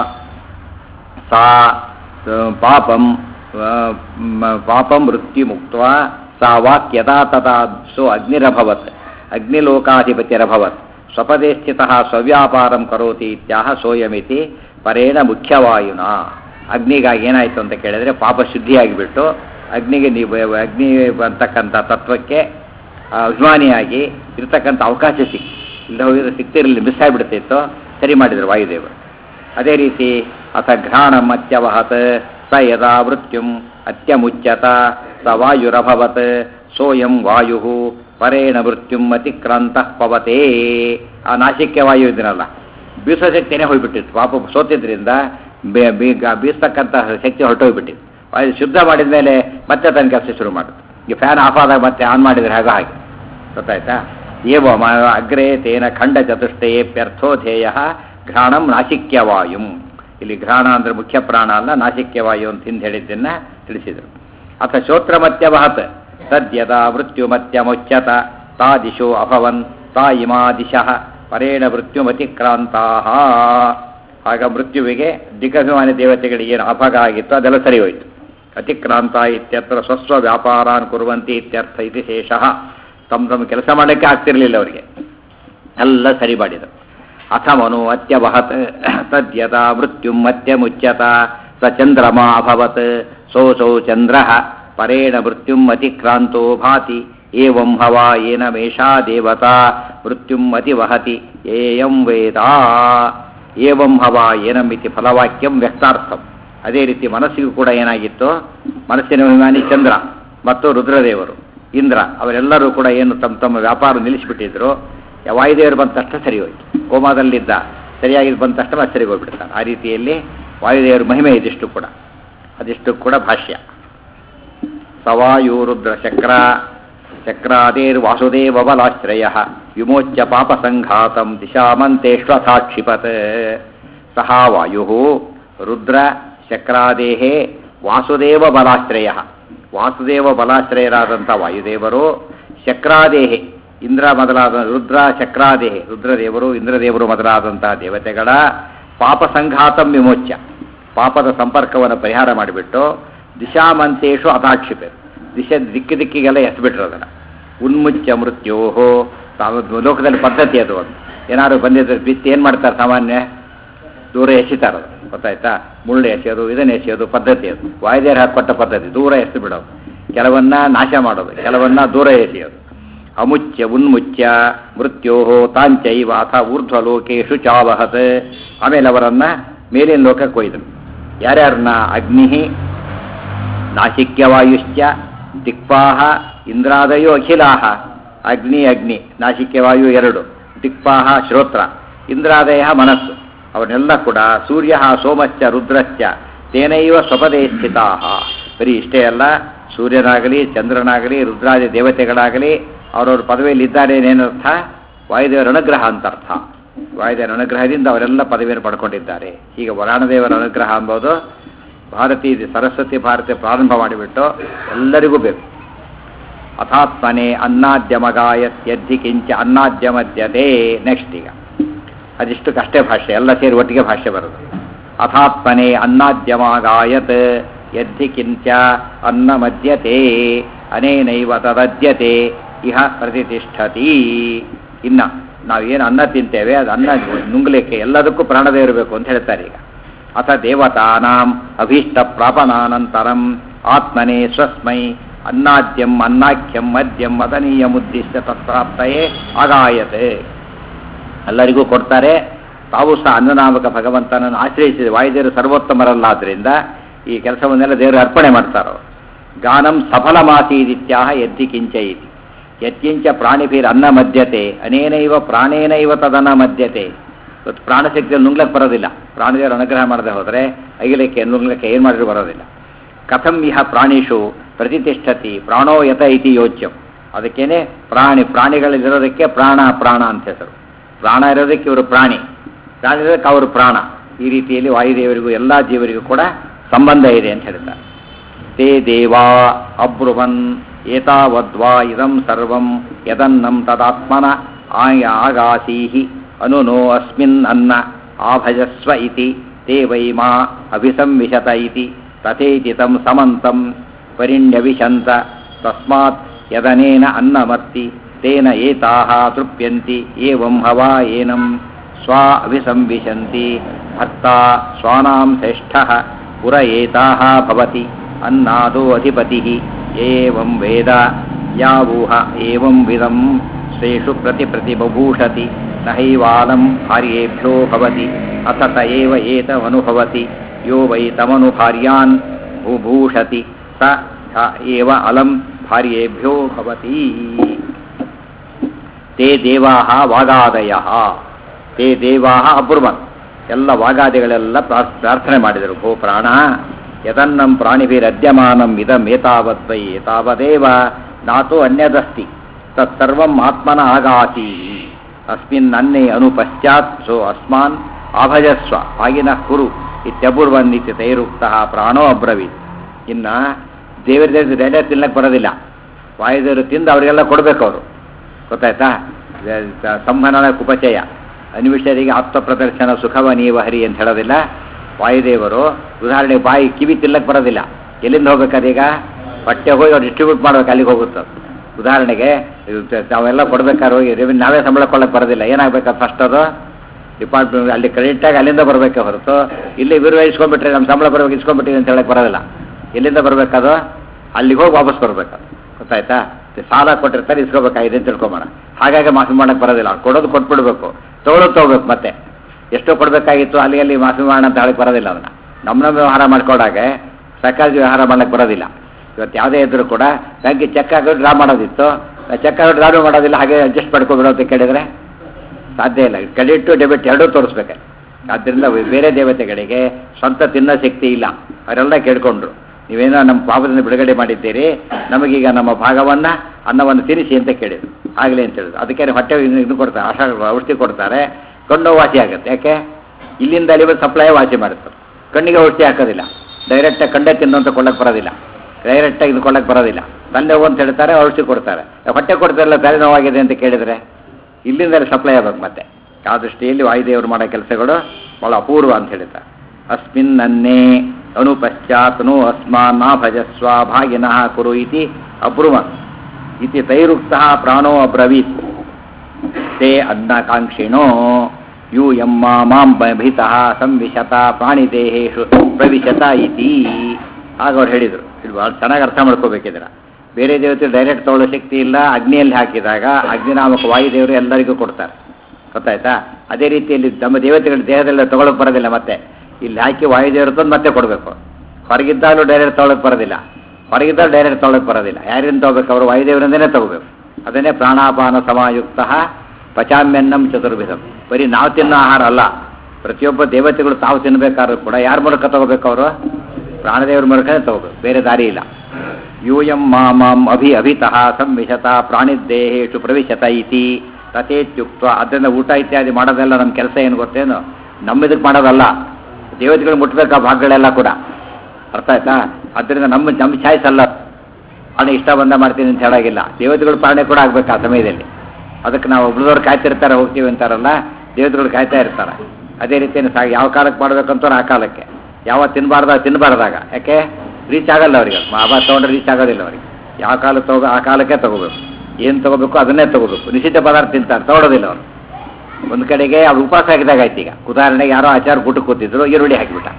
ಸಾ ಆ, ಪಾಪಂ ಆ, ಮ- ಪಾಪಂ ಮೃತ್ಯು ಮುಕ್ತ ಸಾ ವಾಕ್ಯದಾ ತದಾ ಸೋ ಅಗ್ನಿರಭವತ್ ಅಗ್ನಿಲೋಕಾಧಿಪತಿರಭವತ್ ಸ್ವಪದೇ ಸ್ಥಿತ ಸ್ವವ್ಯಾಪಾರಂ ಕರೋತಿ ಇತ್ಯಾಹ ಸೋಯಮಿತಿ ಪರೇಣ ಮುಖ್ಯವಾಯುನ ಅಗ್ನಿಗಾಗಿ ಏನಾಯಿತು ಅಂತ ಕೇಳಿದ್ರೆ ಪಾಪ ಶುದ್ಧಿಯಾಗಿಬಿಟ್ಟು ಅಗ್ನಿಗೆ ನೀವು ಅಗ್ನಿ ಅಂತಕ್ಕಂಥ ತತ್ವಕ್ಕೆ ಆ, ಅಭಿಮಾನಿಯಾಗಿ ಇರ್ತಕ್ಕಂಥ ಅವಕಾಶ ಸಿಕ್ತು ಇಲ್ಲ ಹೋಗಿದ್ರೆ ಸಿಕ್ತಿರಲಿಲ್ಲ ಮಿಸ್ ಆಗಿಬಿಡ್ತಿತ್ತು ಸರಿ ಮಾಡಿದರು ವಾಯುದೇವರು ಅದೇ ರೀತಿ ಅಥ ಘ್ರಾಣಂ ಅತ್ಯವಹತ್ ಸ ಯದಾ ಮೃತ್ಯುಂ ಅತ್ಯಮುಚ್ಯತ ಸ ವಾಯುರಭವತ್ ಸೋಯಂ ವಾಯು ಪರೇಣ ಮೃತ್ಯುಂ ಅತಿಕ್ರಾಂತ ಪವತೇ ಆ ನಾಶಿಕ್ಯ ವಾಯು ಇದನ್ನಲ್ಲ ಬೀಸೋ ಶಕ್ತಿನೇ ಹೋಗ್ಬಿಟ್ಟಿತ್ತು ಪಾಪ ಸೋತಿದ್ರಿಂದ ಬೇ- ಬೀಗ ಬೀಸ್ತಕ್ಕಂಥ ಶಕ್ತಿ ಹೊರಟೋಗ್ಬಿಟ್ಟಿತ್ತು ವಾಯು ಶುದ್ಧ ಮಾಡಿದ ಮೇಲೆ ಮತ್ತೆ ತನ್ನ ಕೆಲಸ ಶುರು ಮಾಡುತ್ತೆ ಈ ಫ್ಯಾನ್ ಆಫ್ ಆದಾಗ ಮತ್ತೆ ಆನ್ ಮಾಡಿದರೆ ಹಾಗೆ ಹಾಗೆ ಗೊತ್ತಾಯ್ತಾ ಏವ ಮ ಅಗ್ರೆ ತೇನ ಖಂಡ ಚತುಷ್ಟಯೇಪ್ಯರ್ಥೋ ಧ್ಯೇಯ ಘ್ರಾಣಂ ನಾಸಿಕ್ಯವಾಯುಂ ಇಲ್ಲಿ ಘ್ರಾಣ ಅಂದ್ರೆ ಮುಖ್ಯ ಪ್ರಾಣ ಅಲ್ಲ ನಾಸಿಕ್ಯವಾಯು ಅಂತ ಹಿಂದೆ ಹೇಳಿದ್ದನ್ನ ತಿಳಿಸಿದರು ಅಥ ಶ್ರೋತ್ರಮತ್ಯವಹತ್ ತದ್ಯದ ಮೃತ್ಯುಮತ್ಯಮುಚ್ಯತ ತಾ ದಿಶೋ ಅಭವನ್ ತಾ ಇಮಾ ದಿಶಃ ಪರೇಣ ಮೃತ್ಯುಮತಿಕ್ರಾಂತಾ ಆಗ ಮೃತ್ಯುವಿಗೆ ದಿಗ್ಗಭಿಮಾನಿ ದೇವತೆಗಳಿಗೆ ಏನು ಅಭಾಗ ಆಗಿತ್ತು ಅದೆಲ್ಲ ಸರಿ ಹೋಯಿತು ಅತಿಕ್ರಾಂತ ಇತ್ಯತ್ರ ಸ್ವಸ್ವ ವ್ಯಾಪಾರಾನ್ ಕುರುವಂತಿ ಇತ್ಯರ್ಥ ಇತಿ ಶೇಷಃ ತಮ್ಮ ತಮ್ಮ ಕೆಲಸ ಮಾಡಲಿಕ್ಕೆ ಆಗ್ತಿರಲಿಲ್ಲ ಅವರಿಗೆ ಎಲ್ಲ ಸರಿ ಮಾಡಿದರು ಅಥಮನು ಅತ್ಯವಹತ್ ತದ್ಯತ ಮೃತ್ಯುಂ ಅತ್ಯಮುಚ್ಯತ ಸ ಚಂದ್ರಮ ಅಭವತ್ ಸೋಸೌ ಚಂದ್ರ ಪರೇಣ ಮೃತ್ಯುಂ ಅತಿಕ್ರಾಂತೋ ಭಾತಿ ಏವಂ ಹವ ಏನ ಮೇಷಾ ದೇವತಾ ಮೃತ್ಯುಂ ಅತಿವಹತಿ ಏಯಂ ವೇದ ಏವಂ ಹವ ಏನಮಿತಿ ಫಲವಾಕ್ಯಂ ವ್ಯಕ್ತಾರ್ಥಂ ಅದೇ ರೀತಿ ಮನಸ್ಸಿಗೂ ಕೂಡ ಏನಾಗಿತ್ತು ಮನಸ್ಸಿನ ಅಭಿಮಾನಿ ಚಂದ್ರ ಮತ್ತು ರುದ್ರದೇವರು ಇಂದ್ರ ಅವರೆಲ್ಲರೂ ಕೂಡ ಏನು ತಮ್ಮ ತಮ್ಮ ವ್ಯಾಪಾರ ನಿಲ್ಲಿಸಿಬಿಟ್ಟಿದ್ರು ವಾಯುದೇವರು ಬಂದ ತಕ್ಷಣ ಸರಿ ಹೋಯ್ತು ಕೋಮಾದಲ್ಲಿದ್ದ ಸರಿಯಾಗಿ ಬಂದ ತಕ್ಷಣ ಸರಿ ಹೋಗ್ಬಿಡ್ತಾನೆ ಆ ರೀತಿಯಲ್ಲಿ ವಾಯುದೇವರ ಮಹಿಮೆ ಇದಿಷ್ಟು ಕೂಡ ಅದಿಷ್ಟು ಕೂಡ ಭಾಷ್ಯ ಸವಾಯು ರುದ್ರ ಚಕ್ರ ಚಕ್ರಾದೇರ್ ವಾಸುದೇವ ಬಲಾಶ್ರಯ ವಿಮೋಚ್ಯ ಪಾಪ ಸಂಘಾತಂ ದಿಶಾಮಂತೇಶ್ವಥಾಕ್ಷಿಪತ್ ಸಹ ವಾಯು ರುದ್ರ ಚಕ್ರಾದೇಹ ವಾಸುದೇವ ಬಲಾಶ್ರಯ ವಾಸುದೇವ ಬಲಾಶ್ರಯರಾದಂಥ ವಾಯುದೇವರು ಚಕ್ರಾದೇಹೆ ಇಂದ್ರ ಮೊದಲಾದ ರುದ್ರ ಚಕ್ರಾದೇಹೆ ರುದ್ರದೇವರು ಇಂದ್ರದೇವರು ಮೊದಲಾದಂತಹ ದೇವತೆಗಳ ಪಾಪ ಸಂಘಾತಂ ವಿಮೋಚ್ಯ ಪಾಪದ ಸಂಪರ್ಕವನ್ನು ಪರಿಹಾರ ಮಾಡಿಬಿಟ್ಟು ದಿಶಾಮಂತೇಶು ಅತಾಕ್ಷಿಪೆ ದಿಶೆ ದಿಕ್ಕಿ ದಿಕ್ಕಿಗೆಲ್ಲ ಎಸ್ಬಿಟ್ರು ಅದನ್ನು ಉನ್ಮುಚ್ಯ ಮೃತ್ಯೋಹೋ ತಾವು ಲೋಕದಲ್ಲಿ ಪದ್ಧತಿ ಅದು ಒಂದು ಏನಾದ್ರು ಬಂದಿದ್ರೆ ಬಿತ್ತು ಏನು ಮಾಡ್ತಾರೆ ಸಾಮಾನ್ಯ ದೂರ ಎಸಿತಾರೆ ಅದು ಗೊತ್ತಾಯ್ತಾ ಮುಳ್ಳು ಎಸೆಯೋದು ಇದನ್ನು ಎಸೆಯೋದು ಪದ್ಧತಿ ಅದು ವಾಯುದೇವರು ಹಾಕೊಟ್ಟ ಪದ್ಧತಿ ದೂರ ಎಸೆದು ಬಿಡೋದು ಕೆಲವನ್ನ ನಾಶ ಮಾಡೋದು ಕೆಲವನ್ನ ದೂರ ಎಸೆಯೋದು ಅಮುಚ್ಯ ಉನ್ಮುಚ್ಯ ಮೃತ್ಯೋ ತಾಂಚೈವ ಅಥ ಊರ್ಧ್ವಲೋಕೇಶು ಚಾವಹತ್ ಆಮೇಲೆ ಅವರನ್ನ ಮೇಲಿನ ಲೋಕಕ್ಕೆ ಒಯ್ದರು ಯಾರ್ಯಾರನ್ನ ಅಗ್ನಿ ನಾಸಿಕ್ಯವಾಯುಶ್ಚ ದಿಕ್ಪಾಹ ಇಂದ್ರಾದಯೋ ಅಖಿಲಾಹ ಅಗ್ನಿ ಅಗ್ನಿ ನಾಸಿಕ್ಯವಾಯು ಎರಡು ದಿಕ್ಪಾಹ ಶ್ರೋತ್ರ ಇಂದ್ರಾದಯ ಮನಸ್ಸು ಅವನ್ನೆಲ್ಲ ಕೂಡ ಸೂರ್ಯ ಸೋಮಶ್ಚ ರುದ್ರಶ್ಚ ತೇನೈವ ಸ್ವಪದೇ ಸ್ಥಿತಾ ಬರೀ ಇಷ್ಟೇ ಅಲ್ಲ ಸೂರ್ಯನಾಗಲಿ ಚಂದ್ರನಾಗಲಿ ರುದ್ರಾದಿ ದೇವತೆಗಳಾಗಲಿ ಅವರವ್ರ ಪದವಿಯಲ್ಲಿ ಇದ್ದಾರೆ ಏನರ್ಥ ವಾಯುದೇವರ ಅನುಗ್ರಹ ಅಂತ ಅರ್ಥ ವಾಯುದೇವರ ಅನುಗ್ರಹದಿಂದ ಅವರೆಲ್ಲ ಪದವಿಯನ್ನು ಪಡ್ಕೊಂಡಿದ್ದಾರೆ ಈಗ ವರಾಣದೇವರ ಅನುಗ್ರಹ ಎಂಬುದು ಭಾರತೀ ಸರಸ್ವತಿ ಭಾರತಿ ಪ್ರಾರಂಭ ಮಾಡಿಬಿಟ್ಟು ಎಲ್ಲರಿಗೂ ಬೇಕು ಅಥಾತ್ಮನೆ ಅನ್ನಾದ್ಯಮಗಾಯತ್ಯದ್ಧಿ ಕಿಂಚ ಅನ್ನಾದ್ಯಮದ್ಯತೆ ನೆಕ್ಸ್ಟ್ ಈಗ ಅದಿಷ್ಟು ಅಷ್ಟೇ ಭಾಷೆ ಎಲ್ಲ ಸೇರಿ ಒಟ್ಟಿಗೆ ಭಾಷೆ ಬರೋದು ಅಥಾತ್ಮನೆ ಅನ್ನಾದ್ಯಮಗಾಯತ್ ಯದ್ಧಿ ಕಿಂಚ ಅನ್ನ ಮದ್ಯತೆ ಅನೇನೈವ ತದದ್ಯತೆ ಇಹ ಪ್ರತಿಷ್ಠತಿ ಇನ್ನ ನಾವೇನು ಅನ್ನ ತಿಂತೇವೆ ಅದು ಅನ್ನ ನುಂಗ್ಲಿಕ್ಕೆ ಎಲ್ಲದಕ್ಕೂ ಪ್ರಾಣದೇ ಇರಬೇಕು ಅಂತ ಹೇಳ್ತಾರೆ ಈಗ ಅಥ ದೇವತಾನಾಂ ಅಭೀಷ್ಟ ಪ್ರಾಪನಾನಂತರಂ ಆತ್ಮನೆ ಸ್ವಸ್ಮೈ ಅನ್ನಾದ್ಯಂ ಅನ್ನಾಖ್ಯಂ ಮದ್ಯಂ ಮದನೀಯ ಮುದ್ದಿಷ್ಟ ತತ್ಪ್ರಾಪ್ತಯೇ ಆಗಾಯತೆ ಎಲ್ಲರಿಗೂ ಕೊಡ್ತಾರೆ ತಾವು ಸಹ ಅನ್ನನಾಮಕ ಭಗವಂತನನ್ನು ಆಶ್ರಯಿಸಿದ ವಾಯುದೇವರು ಸರ್ವೋತ್ತಮರಲ್ಲಾದ್ರಿಂದ ಈ ಕೆಲಸವನ್ನೆಲ್ಲ ದೇವರು ಅರ್ಪಣೆ ಮಾಡ್ತಾರೋ ಗಾನಂ ಸಫಲಮಾಸೀದಿತ್ಯಾಹ ಎದ್ದಿ ಕಿಂಚ ಇತಿ ಯತ್ಕಿಂಚ ಪ್ರಾಣಿಭಿರ್ ಅನ್ನ ಮಧ್ಯತೆ ಅನೇನೈವ ಪ್ರಾಣೇನೈವ ತದನ ಮಧ್ಯತೆ ಇವತ್ತು ಪ್ರಾಣಶಕ್ತಿಯಲ್ಲಿ ನುಂಗ್ಲಕ್ಕೆ ಬರೋದಿಲ್ಲ ಪ್ರಾಣಿದೇವರು ಅನುಗ್ರಹ ಮಾಡದೆ ಹೋದರೆ ಅಗಿಲಿಕ್ಕೆ ನುಂಗ್ಲಕ್ಕೆ ಏನು ಮಾಡಿದ್ರು ಬರೋದಿಲ್ಲ ಕಥಂ ಇಹ ಪ್ರಾಣಿಷು ಪ್ರತಿಷ್ಠತಿ ಪ್ರಾಣೋ ಯತ ಇತಿ ಯೋಚ್ಯಂ ಅದಕ್ಕೇನೆ ಪ್ರಾಣಿ ಪ್ರಾಣಿಗಳಲ್ಲಿರೋದಕ್ಕೆ ಪ್ರಾಣ ಪ್ರಾಣ ಅಂತ ಹೆಸರು ಪ್ರಾಣ ಇರೋದಕ್ಕೆ ಇವರು ಪ್ರಾಣಿ ಪ್ರಾಣಿ ಇರೋದಕ್ಕೆ ಅವರು ಪ್ರಾಣ ಈ ರೀತಿಯಲ್ಲಿ ವಾಯುದೇವರಿಗೂ ಎಲ್ಲ ಜೀವರಿಗೂ ಕೂಡ ಸಂಬಂಧ ಇದೆ ಅಂತ ಹೇಳ್ತಾರೆ ತೇ ದೇವಾ ಅಬ್ರುವನ್ ಏತಾವದ್ವಾ ಇದಂ ಸರ್ವಂ ಯದನ್ನಂ ತದಾತ್ಮನ ಆಯ ಆಗಾಸೀಹಿ ಅನುನೋ ಅಸ್ಮಿನ್ ಅನ್ನ ಆಭಜಸ್ವ ಇತಿ ತೇ ವೈ ಮಾ ಅಭಿಸಂವಿಶತ ಇತಿ ತಥೇತಿ ತಂ ಸಮಂತಂ ಪರಿಣ್ಯವಿಶಂತ ತಸ್ಮಾತ್ ಯದನೇನ ಅನ್ನಮತ್ತಿ ತೇನ ಏತಾಹ ತೃಪ್ಯಂತಿ ಏವಂ ಹವಾ ಏನಂ ಸ್ವ ಅಭಿಸಂವಿಶಂತಿ ಭರ್ತ ಸ್ವಾನಾಂ ಶ್ರೇಷ್ಠಃ ಪುರ ಏತಾಹ ಭವತಿ अन्नादो अधिपतिः एवं वेद यावूह एवं विदं स्वेषु प्रतिप्रतिबभूषति न हैवालं भार्येभ्यो भवति अथ स एव एतमनुभवति यो वै तमनुभार्यान् बुभूषति स स एव अलं भार्येभ्यो भवति ते ದೇವಾಹ ವಾಗಾದಯಃ ತೇ ದೇವಾಹ ಅಬ್ರುವನ್ ಎಲ್ಲ ವಾಗಾದಿಗಳೆಲ್ಲ ಪ್ರಾರ್- ಪ್ರಾರ್ಥನೆ ಮಾಡಿದರು ಭೋ ಪ್ರಾಣ ಯದನ್ನಂ ಪ್ರಾಣಿಭಿರದ್ಯಮಾನಂ ಇದಂ ಏತಾವದ್ವೈ ಏತಾವದೇವ ನಾತು ಅನ್ಯದಸ್ತಿ ತತ್ಸರ್ವಂ ಆತ್ಮನ ಆಗಾತಿ ಅಸ್ಮಿನ್ ಅನ್ನೇ ಅನುಪಶ್ಚಾತ್ ಸೊ ಅಸ್ಮಾನ್ ಆಭಜಸ್ವ ಆಗಿನ ಕುರು ಇತ್ಯಪೂರ್ವನ್ ಇತ್ಯ ತೈರುಕ್ತಃ ಪ್ರಾಣೋ ಅಬ್ರವೀತ್ ಇನ್ನು ದೇವರ ದೇವರ ಎಲೆ ತಿನ್ನಕ್ಕೆ ಬರೋದಿಲ್ಲ ವಾಯುದೇವರು ತಿಂದು ಅವರಿಗೆಲ್ಲ ಕೊಡಬೇಕು ಅವರು ಗೊತ್ತಾಯ್ತಾ ದ- ಸಂಹನನ ಕುಪಚಯ ಅನಿಮಿಷರಿಗೆ ಆತ್ಮ ಪ್ರದರ್ಶನ ಸುಖವ ನೀವ ಹರಿ ಅಂತ ಹೇಳೋದಿಲ್ಲ ವಾಯುದೇವರು ಉದಾಹರಣೆಗೆ ಬಾಯಿ ಕಿವಿ ತಿನ್ನಕ್ಕೆ ಬರೋದಿಲ್ಲ ಎಲ್ಲಿಂದ ಹೋಗ್ಬೇಕದೀಗ ಹೊಟ್ಟೆ ಹೋಗಿ ಅವ್ರು ಡಿಸ್ಟ್ರಿಬ್ಯೂಟ್ ಮಾಡ್ಬೇಕು ಅಲ್ಲಿಗೆ ಹೋಗುತ್ತೆ ಅದು. ಉದಾಹರಣೆಗೆ ಇದು ತ- ನಾವೆಲ್ಲ ಕೊಡ್ಬೇಕಾದ್ರೆ ಹೋಗಿ ರೆವಿನ್ಯೂ ನಾವೇ ಸಂಬಳ ಕೊಡಕ್ಕೆ ಬರೋದಿಲ್ಲ ಏನಾಗಬೇಕು ಫಸ್ಟ್ ಅದು ಡಿಪಾರ್ಟ್ಮೆಂಟ್ ಅಲ್ಲಿ ಕ್ರೆಡಿಟಾಗಿ ಅಲ್ಲಿಂದ ಬರಬೇಕೆ ಹೊರತು ಇಲ್ಲಿ ಇವರು ಇಸ್ಕೊಂಡ್ಬಿಟ್ರೆ ನಮ್ಮ ಸಂಬಳ ಬರ್ಬೇಕು ಇಸ್ಕೊಂಡ್ಬಿಟ್ಟಿದೆ ಅಂತ ಹೇಳಕ್ಕೆ ಬರೋದಿಲ್ಲ ಎಲ್ಲಿಂದ ಬರಬೇಕದು ಅಲ್ಲಿಗೆ ಹೋಗಿ ವಾಪಸ್ ಬರಬೇಕು ಗೊತ್ತಾಯ್ತಾ ಸಾಲ ಕೊಟ್ಟಿರ್ತಾರೆ ಇಸ್ಕೋಬೇಕಾಗಿದೆ ಅಂತ ತಿಳ್ಕೊಂಬೋಣ ಹಾಗಾಗಿ ಮಾಫಿ ಮಾಡಕ್ಕೆ ಬರೋದಿಲ್ಲ ಅವ್ರು ಕೊಡೋದು ಕೊಟ್ಬಿಡ್ಬೇಕು ತೊಗೊಳೋದು ತೊಗೋಬೇಕು ಮತ್ತೆ ಎಷ್ಟೋ ಕೊಡಬೇಕಾಗಿತ್ತು ಅಲ್ಲಿ ಅಲ್ಲಿ ಮಾಫಿ ಮಾಡೋಣ ಅಂತ ಹೇಳಕ್ಕೆ ಬರೋದಿಲ್ಲ ಅದನ್ನ ನಮ್ಮ ನಮ್ಮ ವ್ಯವಹಾರ ಮಾಡ್ಕೊಂಡಾಗ ಸರ್ಕಾರದ ವ್ಯವಹಾರ ಮಾಡಕ್ಕೆ ಬರೋದಿಲ್ಲ ಇವತ್ತು ಯಾವುದೇ ಇದ್ರೂ ಕೂಡ ಬ್ಯಾಂಕಿಗೆ ಚೆಕ್ ಹಾಕಿ ಡ್ರಾ ಮಾಡೋದಿತ್ತು ಚೆಕ್ ಹಾಕಿ ಡ್ರಾ ಮಾಡೋದಿಲ್ಲ ಹಾಗೆ ಅಡ್ಜಸ್ಟ್ ಮಾಡ್ಕೊಬಿಡೋ ಅಂತ ಕೇಳಿದ್ರೆ ಸಾಧ್ಯ ಇಲ್ಲ ಕ್ರೆಡಿಟ್ ಡೆಬಿಟ್ ಎರಡೂ ತೋರಿಸ್ಬೇಕು ಆದ್ದರಿಂದ ಬೇರೆ ದೇವತೆಗಳಿಗೆ ಸ್ವಂತ ತಿನ್ನೋ ಶಕ್ತಿ ಇಲ್ಲ ಅವರೆಲ್ಲ ಕೇಳ್ಕೊಂಡ್ರು ನೀವೇನೋ ನಮ್ಮ ಪಾಪದಿಂದ ಬಿಡುಗಡೆ ಮಾಡಿದ್ದೀರಿ ನಮಗೀಗ ನಮ್ಮ ಭಾಗವನ್ನ ಅನ್ನವನ್ನು ತಿನ್ನಿಸಿ ಅಂತ ಕೇಳಿದ್ರು ಆಗಲಿ ಅಂತ ಹೇಳಿದ್ರು ಅದಕ್ಕೆ ಹೊಟ್ಟೆ ಇನ್ನು ಇದು ಕೊಡ್ತಾರೆ ಆಶಾ ಔಷಧಿ ಕೊಡ್ತಾರೆ ಕಣ್ಣು ವಾಸಿ ಆಗುತ್ತೆ ಯಾಕೆ ಇಲ್ಲಿಂದ ಅಲ್ಲಿ ಬಂದು ಸಪ್ಲೈ ವಾಸಿ ಮಾಡುತ್ತೆ ಕಣ್ಣಿಗೆ ಔಷಧಿ ಹಾಕೋದಿಲ್ಲ ಡೈರೆಕ್ಟಾಗಿ ಕಂಡೆ ತಿನ್ನು ಅಂತ ಕೊಳ್ಳಕ್ಕೆ ಬರೋದಿಲ್ಲ ಡೈರೆಕ್ಟಾಗಿ ಇದು ಕೊಳ್ಳಕ್ಕೆ ಬರೋದಿಲ್ಲ ತಲೆ ನೋವು ಅಂತ ಹೇಳ್ತಾರೆ ಔಷಧಿ ಕೊಡ್ತಾರೆ ಹೊಟ್ಟೆ ಕೊಡ್ತಾರಲ್ಲ ತಲೆ ನೋವಾಗಿದೆ ಅಂತ ಕೇಳಿದರೆ ಇಲ್ಲಿಂದ ಸಪ್ಲೈ ಆಗಬೇಕು ಮತ್ತೆ ಆ ದೃಷ್ಟಿಯಲ್ಲಿ ವಾಯುದೇವರು ಮಾಡೋ ಕೆಲಸಗಳು ಬಹಳ ಅಪೂರ್ವ ಅಂತ ಹೇಳ್ತಾರೆ ಅಸ್ಮಿನ್ ಅನ್ನೇ ಅನುಪಶ್ಚಾತ್ ನೋ ಅಸ್ಮಾನ್ ನಾ ಭಜಸ್ವ ಭಾಗಿನಃ ಕುರು ಇತಿ ಅಬ್ರುವನ್ ಇತಿ ತೈರುಕ್ತಃ ಪ್ರಾಣೋ ಅಬ್ರವೀತ್ ತೇ ಅನ್ನಕಾಂಕ್ಷಿಣೋ ಯು ಎಂ ಮಾಂ ಭೀತಃ ಸಂವಿಶತ ಪ್ರಾಣಿದೇಹೇಶು ಪ್ರವಿಶತ ಇತಿ ಆಗ ಅವ್ರು ಹೇಳಿದರು ಇದು ಭಾಳ ಚೆನ್ನಾಗಿ ಅರ್ಥ ಮಾಡ್ಕೋಬೇಕಿದ್ರ ಬೇರೆ ದೇವತೆ ಡೈರೆಕ್ಟ್ ತಗೊಳ್ಳೋ ಶಕ್ತಿ ಇಲ್ಲ ಅಗ್ನಿಯಲ್ಲಿ ಹಾಕಿದಾಗ ಅಗ್ನಿನಾಮಕ ವಾಯುದೇವರು ಎಲ್ಲರಿಗೂ ಕೊಡ್ತಾರೆ ಗೊತ್ತಾಯ್ತಾ ಅದೇ ರೀತಿಯಲ್ಲಿ ನಮ್ಮ ದೇವತೆಗಳ ದೇಹದಲ್ಲಿ ತಗೊಳಕ್ ಬರೋದಿಲ್ಲ ಮತ್ತೆ ಇಲ್ಲಿ ಹಾಕಿ ವಾಯುದೇವರು ತಂದು ಮತ್ತೆ ಕೊಡಬೇಕು ಹೊರಗಿದ್ದಾಗಲೂ ಡೈರೆಕ್ಟ್ ತಗೊಳಕ್ ಬರೋದಿಲ್ಲ ಹೊರಗಿದ್ದಾಗ ಡೈರೆಕ್ಟ್ ತಗೊಳಕ್ ಬರೋದಿಲ್ಲ ಯಾರಿಂದ ತಗೋಬೇಕು ಅವರು ವಾಯುದೇವರಿಂದನೇ ತಗೋಬೇಕು ಅದನ್ನೇ ಪ್ರಾಣಾಪಾನ ಸಮಾಯುಕ್ತ ಪಚಾಮ್ಯನ್ನಂ ಚತುರ್ವಿಧಂ ಬರೀ ನಾವು ತಿನ್ನೋ ಆಹಾರ ಅಲ್ಲ ಪ್ರತಿಯೊಬ್ಬ ದೇವತೆಗಳು ತಾವು ತಿನ್ನಬೇಕಾದ್ರೂ ಕೂಡ ಯಾರ ಮೂಲಕ ತಗೋಬೇಕು ಅವರು ಪ್ರಾಣದೇವರ ಮೂಲಕನೇ ತಗೋಬೇಕು ಬೇರೆ ದಾರಿ ಇಲ್ಲ ಯೂಯಂ ಮಾಂ ಅಭಿ ಅಭಿತಃ ಸಂವಿಶತ ಪ್ರಾಣಿದ್ದೇಹೇಶು ಪ್ರವಿಶತ ಇತಿ ತಥೇತ್ಯುಕ್ತ ಅದರಿಂದ ಊಟ ಇತ್ಯಾದಿ ಮಾಡೋದೆಲ್ಲ ನಮ್ಮ ಕೆಲಸ ಏನು ಗೊತ್ತೇನು ನಮ್ಮಿದಕ್ಕೆ ಮಾಡೋದಲ್ಲ ದೇವತೆಗಳು ಮುಟ್ಬೇಕು ಆ ಭಾಗಗಳೆಲ್ಲ ಕೂಡ ಅರ್ಥ ಆಯ್ತಾ ಅದರಿಂದ ನಮ್ಮ ನಮ್ಮ ಚಾಯ್ಸ್ ಅಲ್ಲ ಪ್ರಾಣಿ ಇಷ್ಟ ಬಂದ ಮಾಡ್ತೀನಿ ಅಂತ ಹೇಳಾಗಿಲ್ಲ ದೇವತೆಗಳು ಪ್ರಾಣಿ ಕೂಡ ಆಗ್ಬೇಕು ಆ ಸಮಯದಲ್ಲಿ ಅದಕ್ಕೆ ನಾವು ಒಬ್ರದವ್ರು ಕಾಯ್ತಿರ್ತಾರೆ ಹೋಗ್ತೀವಿ ಅಂತಾರಲ್ಲ ದೇವತೆಗಳು ಕಾಯ್ತಾ ಇರ್ತಾರೆ ಅದೇ ರೀತಿಯನ್ನು ಸಾ ಯಾವ ಕಾಲಕ್ಕೆ ಮಾಡ್ಬೇಕಂತ ಆ ಕಾಲಕ್ಕೆ ಯಾವ ತಿನ್ನಬಾರ್ದಾಗ ತಿನ್ನಬಾರ್ದಾಗ ಯಾಕೆ ರೀಚ್ ಆಗಲ್ಲ ಅವರಿಗೆ ಆಭಾಸ ತೊಗೊಂಡ್ರೆ ರೀಚ್ ಆಗೋದಿಲ್ಲ ಅವರಿಗೆ ಯಾವ ಕಾಲ ತಗೋ ಆ ಕಾಲಕ್ಕೆ ತಗೋಬೇಕು ಏನು ತಗೋಬೇಕು ಅದನ್ನೇ ತಗೋಬೇಕು ನಿಷಿದ್ಧ ಪದಾರ್ಥ ತಿಂತಾರೆ ತಗೊಳ್ಳೋದಿಲ್ಲ ಅವರು ಒಂದು ಕಡೆಗೆ ಅವ್ರು ಉಪವಾಸ ಆಗಿದಾಗ ಆಯ್ತು ಈಗ ಉದಾಹರಣೆಗೆ ಯಾರೋ ಆಚಾರ ಊಟಕ್ಕೆ ಕೂತಿದ್ರು ಈರುಳ್ಳಿ ಹಾಕಿಬಿಟ್ಟ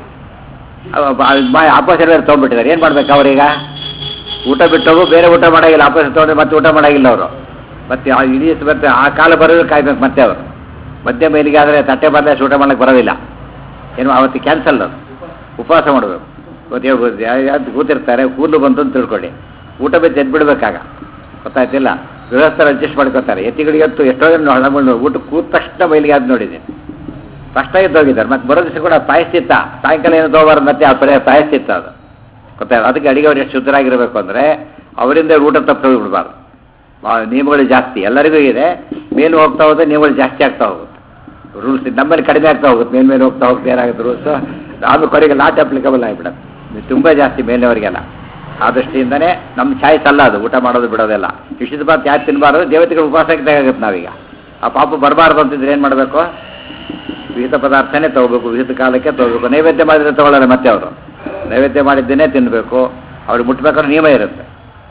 ಆಪೋಸಿಟ್ ಬೇರೆ ತೊಗೊಂಡ್ಬಿಟ್ಟಿದ್ದಾರೆ ಏನು ಮಾಡ್ಬೇಕು ಅವ್ರೀಗ ಊಟ ಬಿಟ್ಟೋಗು ಬೇರೆ ಊಟ ಮಾಡಾಗಿಲ್ಲ ಆಪೋಸಿಟ್ ತೊಗೊಂಡ್ರೆ ಮತ್ತೆ ಊಟ ಮಾಡಾಗಿಲ್ಲ ಅವರು ಮತ್ತೆ ಆ ಇಡೀ ಮತ್ತೆ ಆ ಕಾಲ ಬರೋದು ಕಾಯ್ಬೇಕು ಮತ್ತೆ ಅವರು ಮಧ್ಯ ಮೇಲಿಗೆ ಆದರೆ ತಟ್ಟೆ ಬದಲಾಯಿಸಿ ಊಟ ಮಾಡಕ್ಕೆ ಬರೋದಿಲ್ಲ ಏನು ಅವತ್ತು ಕ್ಯಾನ್ಸಲ್ ಅದು ಉಪವಾಸ ಮಾಡಬೇಕು ಇವತ್ತು ಹೇಳ್ಬೋದು ಯಾರು ಕೂತಿರ್ತಾರೆ ಕೂದಲು ಬಂತು ಅಂತ ತಿಳ್ಕೊಳ್ಳಿ ಊಟ ಬಿದ್ದು ಎದ್ದು ಬಿಡ್ಬೇಕಾಗ ಗೊತ್ತಾಯ್ತಿಲ್ಲ ಗೃಹಸ್ಥರು ಅಡ್ಜಸ್ಟ್ ಮಾಡ್ಕೋತಾರೆ ಎತ್ತಿಗಳಿಗೆ ಅಂತೂ ಎಷ್ಟೋ ಜನ ಹಣಗಳು ಊಟ ಕೂತ ತಕ್ಷಣ ಬಯಲಿಗೆ ಅದು ನೋಡಿದ್ದೀನಿ ಫಸ್ಟ್ ಎದ್ದು ಹೋಗಿದ್ದಾರೆ ಮತ್ತೆ ಬರೋ ದಿವಸ ಕೂಡ ಪಾಯಸ್ತಿತ್ತ ಸಾಯಂಕಾಲ ಏನು ತಗೋಬಾರ್ದು ಮತ್ತೆ ಆ ಪರ್ಯಾಯ ಪಾಯಸ್ತಿತ್ತ ಅದು ಗೊತ್ತಾಯ್ತು ಅದಕ್ಕೆ ಅಡಿಗೆ ಅವ್ರು ಎಷ್ಟು ಶುದ್ಧರಾಗಿರಬೇಕು ಅಂದರೆ ಅವರಿಂದ ಊಟ ತಪ್ಪು ಬಿಡಬಾರ್ದು ನಿಯಮಗಳು ಜಾಸ್ತಿ ಎಲ್ಲರಿಗೂ ಇದೆ ಮೇಲೆ ಹೋಗ್ತಾ ಹೋದ್ರೆ ನಿಯಮಗಳು ಜಾಸ್ತಿ ಆಗ್ತಾ ಹೋಗುತ್ತೆ ರೂಲ್ಸ್ ನಮ್ಮಲ್ಲಿ ಕಡಿಮೆ ಆಗ್ತಾ ಹೋಗುತ್ತೆ ಮೇಲೆ ಮೇಲೆ ಹೋಗ್ತಾ ಹೋಗ್ತಾ ಏನಾಗುತ್ತೆ ರೂಲ್ಸ್ ಆಮೇಲೆ ಕೊನೆಗೆ ಲಾಟ್ ಅಪ್ಲಿಕಬಲ್ ಆಗಿಬಿಡುತ್ತೆ ತುಂಬ ಜಾಸ್ತಿ ಮೇಲೆಯವರಿಗೆಲ್ಲ ಆ ದೃಷ್ಟಿಯಿಂದನೇ ನಮ್ಮ ಚಾಯ್ಸ್ ಅಲ್ಲ ಅದು ಊಟ ಮಾಡೋದು ಬಿಡೋದೆಲ್ಲ ವಿಷದ ಬಾತ್ ಯಾಕೆ ತಿನ್ನಬಾರ್ದು ದೇವತೆಗಳು ಉಪವಾಸ ಇದ್ದಾಗುತ್ತೆ ನಾವೀಗ ಆ ಪಾಪ ಬರಬಾರ್ದು ಅಂತಿದ್ರೆ ಏನು ಮಾಡಬೇಕು ವಿಹಿತ ಪದಾರ್ಥನೇ ತಗೋಬೇಕು ವಿಹಿತ ಕಾಲಕ್ಕೆ ತಗೋಬೇಕು ನೈವೇದ್ಯ ಮಾಡಿದ್ರೆ ತಗೊಳ್ಳಲ್ಲ ಮತ್ತೆ ಅವರು ನೈವೇದ್ಯ ಮಾಡಿದ್ದೇನೆ ತಿನ್ನಬೇಕು ಅವ್ರಿಗೆ ಮುಟ್ಬೇಕಾದ್ರೆ ನಿಯಮ ಇರುತ್ತೆ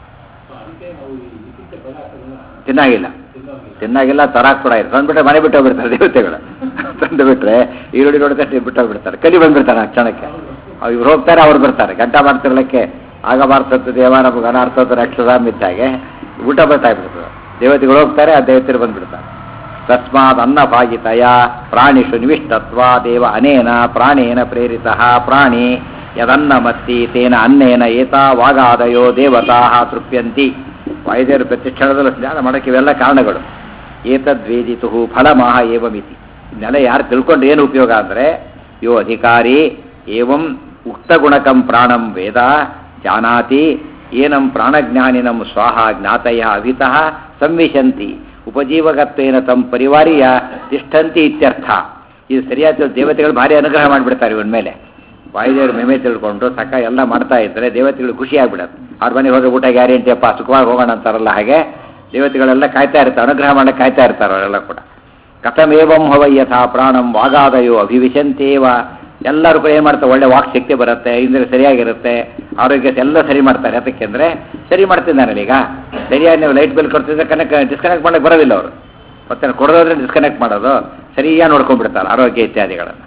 ತಿನ್ನಾಗಿಲ್ಲ ತಿನ್ನಾಗಿಲ್ಲ ತರಾಕ್ ಕೂಡ ಇದೆ ತಂದ್ಬಿಟ್ರೆ ಮನೆ ಬಿಟ್ಟು ಹೋಗ್ಬಿಡ್ತಾರೆ ದೇವತೆಗಳು ತಂದು ಬಿಟ್ರೆ ಈರುಳ್ಳಿ ನೋಡಿದಷ್ಟು ಬಿಟ್ಟು ಹೋಗ್ಬಿಡ್ತಾರೆ ಕಲಿ ಬಂದ್ಬಿಡ್ತಾರೆ ಆ ಕ್ಷಣಕ್ಕೆ ಅವ್ ಇವ್ರು ಹೋಗ್ತಾರೆ ಅವ್ರು ಬರ್ತಾರೆ ಗಂಟ ಮಾಡ್ತಿರ್ಲಿಕ್ಕೆ ಆಗ ಭಾರತದ ದೇವ ನಮಗೆ ಅನಾರ್ಥದ ರಕ್ಷಸಾಮ್ ಇದ್ದಾಗೆ ಊಟ ಬರ್ತಾ ಬಿಡ್ತದೆ ದೇವತೆಗಳು ಹೋಗ್ತಾರೆ ಆ ದೇವತೆಗಳು ಬಂದ್ಬಿಡ್ತಾರೆ ತಸ್ಮಾತ್ ಅನ್ನಭಾಗಿತಯ ಪ್ರಾಣಿಷು ನಿವಿಷ್ಟತ್ವ ದೇವ ಅನೇನ ಪ್ರಾಣೇನ ಪ್ರೇರಿತ ಪ್ರಾಣಿ ಯದನ್ನ ಮತ್ತಿ ತೇನ ಅನ್ನೇನ ಏತಾ ವಾಗಾದಯೋ ದೇವತಾ ತೃಪ್ಯಂತಿ ವಾಯುದೇವರು ಪ್ರತಿಷ್ಠಾನದಲ್ಲೂ ಸ್ನಾನ ಮಾಡೋಕ್ಕೆ ಇವೆಲ್ಲ ಕಾರಣಗಳು ಏತದ್ವೇದಿತು ಫಲಮಾಹ ಏವಮಿತಿ ಇದನ್ನೆಲ್ಲ ಯಾರು ತಿಳ್ಕೊಂಡು ಏನು ಉಪಯೋಗ ಅಂದರೆ ಯೋ ಅಧಿಕಾರಿ ಏವಂ ಉಕ್ತಗುಣಕಂ ಪ್ರಾಣಂ ವೇದ ಜಾನಾತಿ ಏನಂ ಪ್ರಾಣಜ್ಞಾನಿನಂ ಸ್ವಾಹ ಜ್ಞಾತಯ ಅವಿತಃ ಸಂವಿಶಂತಿ ಉಪಜೀವಕತ್ವೇನ ತಮ್ಮ ಪರಿವಾರಿಯ ತಿಷ್ಠಂತಿ ಇತ್ಯರ್ಥ ಇದು ಸರಿಯಾದ ದೇವತೆಗಳು ಭಾರಿ ಅನುಗ್ರಹ ಮಾಡಿಬಿಡ್ತಾರೆ ಇವನ ಮೇಲೆ ವಾಯುದೇವರು ಮೇಮೆ ತಿಳ್ಕೊಂಡು ಸಕ ಎಲ್ಲ ಮಾಡ್ತಾ ಇದ್ದರೆ ದೇವತೆಗಳು ಖುಷಿ ಆಗ್ಬಿಡತ್ತೆ ಅವ್ರ ಮನೆಗೆ ಹೋಗಿ ಊಟ ಗ್ಯಾರಂಟಿ ಅಪ್ಪ ಸುಖವಾಗಿ ಹೋಗೋಣ ಅಂತಾರಲ್ಲ ಹಾಗೆ ದೇವತೆಗಳೆಲ್ಲ ಕಾಯ್ತಾ ಇರ್ತಾರೆ ಅನುಗ್ರಹ ಮಾಡಕ್ಕೆ ಕಾಯ್ತಾ ಇರ್ತಾರೆ ಅವರೆಲ್ಲ ಕೂಡ ಕಥಮೇವಂ ಹವೈ ಯಥಾ ಪ್ರಾಣಂ ವಾಗಾದಯೋ ಅಭಿವಿಶಂತೇವ ಎಲ್ಲರೂ ಕೂಡ ಏನು ಮಾಡ್ತಾರೆ ಒಳ್ಳೆ ವಾಕ್ ಶಕ್ತಿ ಬರುತ್ತೆ ಇಂದ್ರೆ ಸರಿಯಾಗಿರುತ್ತೆ ಆರೋಗ್ಯ ಎಲ್ಲ ಸರಿ ಮಾಡ್ತಾರೆ ಅದಕ್ಕೆಂದ್ರೆ ಸರಿ ಮಾಡ್ತಿದ್ದಾನಲ್ಲ ಈಗ ಸರಿಯಾಗಿ ನೀವು ಲೈಟ್ ಬಿಲ್ ಕೊಡ್ತಿದ್ರೆ ಕನೆಕ್ಟ್ ಡಿಸ್ಕನೆಕ್ಟ್ ಮಾಡಕ್ಕೆ ಬರೋದಿಲ್ಲ ಅವರು ಮತ್ತೆ ಕೊಡೋದ್ರೆ ಡಿಸ್ಕನೆಕ್ಟ್ ಮಾಡೋದು ಸರಿಯಾಗಿ ನೋಡ್ಕೊಂಡ್ಬಿಡ್ತಾರೆ ಆರೋಗ್ಯ ಇತ್ಯಾದಿಗಳನ್ನು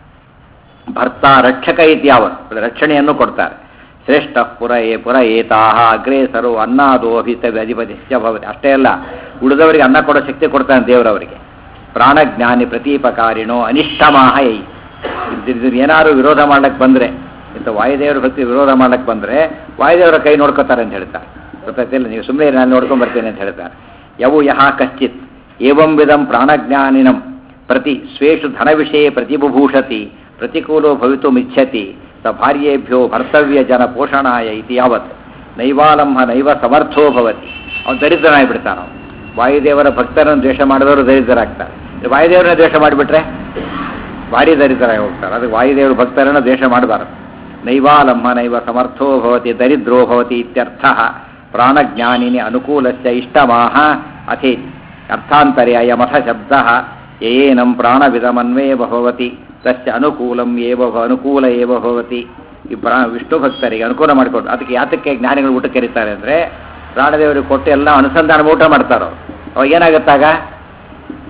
ಭರ್ತ ರಕ್ಷಕ ಇತ್ಯಾವತ್ ರಕ್ಷಣೆಯನ್ನು ಕೊಡ್ತಾರೆ ಶ್ರೇಷ್ಠ ಪುರ ಏ ಪುರ ಏತಾಹ ಅಗ್ರೇಸರು ಅನ್ನಾದು ಅಭಿತ ಅಧಿಪತಿ ಭವತಿ ಅಷ್ಟೇ ಅಲ್ಲ ಉಳಿದವರಿಗೆ ಅನ್ನ ಕೊಡೋ ಶಕ್ತಿ ಕೊಡ್ತಾನೆ ದೇವರವರಿಗೆ ಪ್ರಾಣಜ್ಞಾನಿ ಪ್ರತೀಪಕಾರಿಣೋ ಅನಿಷ್ಟಮಾಹ ಯೈ ಇದ್ರ ಏನಾದ್ರು ವಿರೋಧ ಮಾಡಕ್ಕೆ ಬಂದರೆ ಇಂಥ ವಾಯುದೇವರ ಭಕ್ತಿ ವಿರೋಧ ಮಾಡಕ್ಕೆ ಬಂದರೆ ವಾಯುದೇವರ ಕೈ ನೋಡ್ಕೋತಾರೆ ಅಂತ ಹೇಳ್ತಾರೆ ಗೊತ್ತಾಯ್ತಿಲ್ಲ ನೀವು ಸುಮ್ಮನೆ ನಾನು ನೋಡ್ಕೊಂಡ್ ಬರ್ತೇನೆ ಅಂತ ಹೇಳ್ತಾರೆ ಯವು ಯಹ ಕಶ್ಚಿತ್ ಏವಂ ವಿಧಂ ಪ್ರಾಣಜ್ಞಾನಿನಂ ಪ್ರತಿ ಸ್ವೇಷು ಧನ ವಿಷಯ ಪ್ರತಿಬುಭೂಷತಿ ಪ್ರತಿಕೂಲೋ ಭವಿತುಮಿಚ್ಛತಿ ಸ ಭಾರ್ಯೇಭ್ಯೋ ಭರ್ತವ್ಯ ಜನ ಪೋಷಣಾಯ ಇತಿ ಯಾವತ್ ನೈವಾಲಂಹ ನೈವ ಸಮರ್ಥೋ ಭವತಿ ಅವನು ದರಿದ್ರನಾಗಿಬಿಡ್ತಾನ ಅವನು ವಾಯುದೇವರ ಭಕ್ತರನ್ನು ದ್ವೇಷ ಮಾಡಿದವರು ದರಿದ್ರರಾಗ್ತಾರೆ ವಾಯುದೇವರನ್ನ ದ್ವೇಷ ಮಾಡಿಬಿಟ್ರೆ ಭಾರಿ ದರಿದ್ರಾಗಿ ಹೋಗ್ತಾರೆ ಅದಕ್ಕೆ ವಾಯುದೇವರು ಭಕ್ತರನ್ನು ದ್ವೇಷ ಮಾಡಬಾರದು ನೈವಾಲಂಹ ನೈವ ಸಮರ್ಥೋ ಭವತಿ ದರಿದ್ರೋ ಭವತಿ ಇತ್ಯರ್ಥ ಪ್ರಾಣಜ್ಞಾನಿನಿ ಅನುಕೂಲಸ್ಯ ಇಷ್ಟಮಾಹ ಅಥೇ ಅರ್ಥಾಂತರೆ ಅಯಮಥ ಶಬ್ದ ಯೇನಂ ಪ್ರಾಣವಿದಮನ್ವೇವ ಭವತಿ ತಸ್ಯ ಅನುಕೂಲಂ ಏವ ಭ- ಅನುಕೂಲ ಏವ ಭವತಿ ಈ ಪ್ರಾ ವಿಷ್ಣು ಭಕ್ತರಿಗೆ ಅನುಕೂಲ ಮಾಡಿಕೊಟ್ಟು ಅದಕ್ಕೆ ಯಾತಕ್ಕೆ ಜ್ಞಾನಿಗಳು ಊಟ ಕರೀತಾರೆ ಅಂದರೆ ಪ್ರಾಣದೇವರಿಗೆ ಕೊಟ್ಟು ಎಲ್ಲ ಅನುಸಂಧಾನ ಊಟ ಮಾಡ್ತಾರೋ ಅವಾಗ ಏನಾಗುತ್ತಾಗ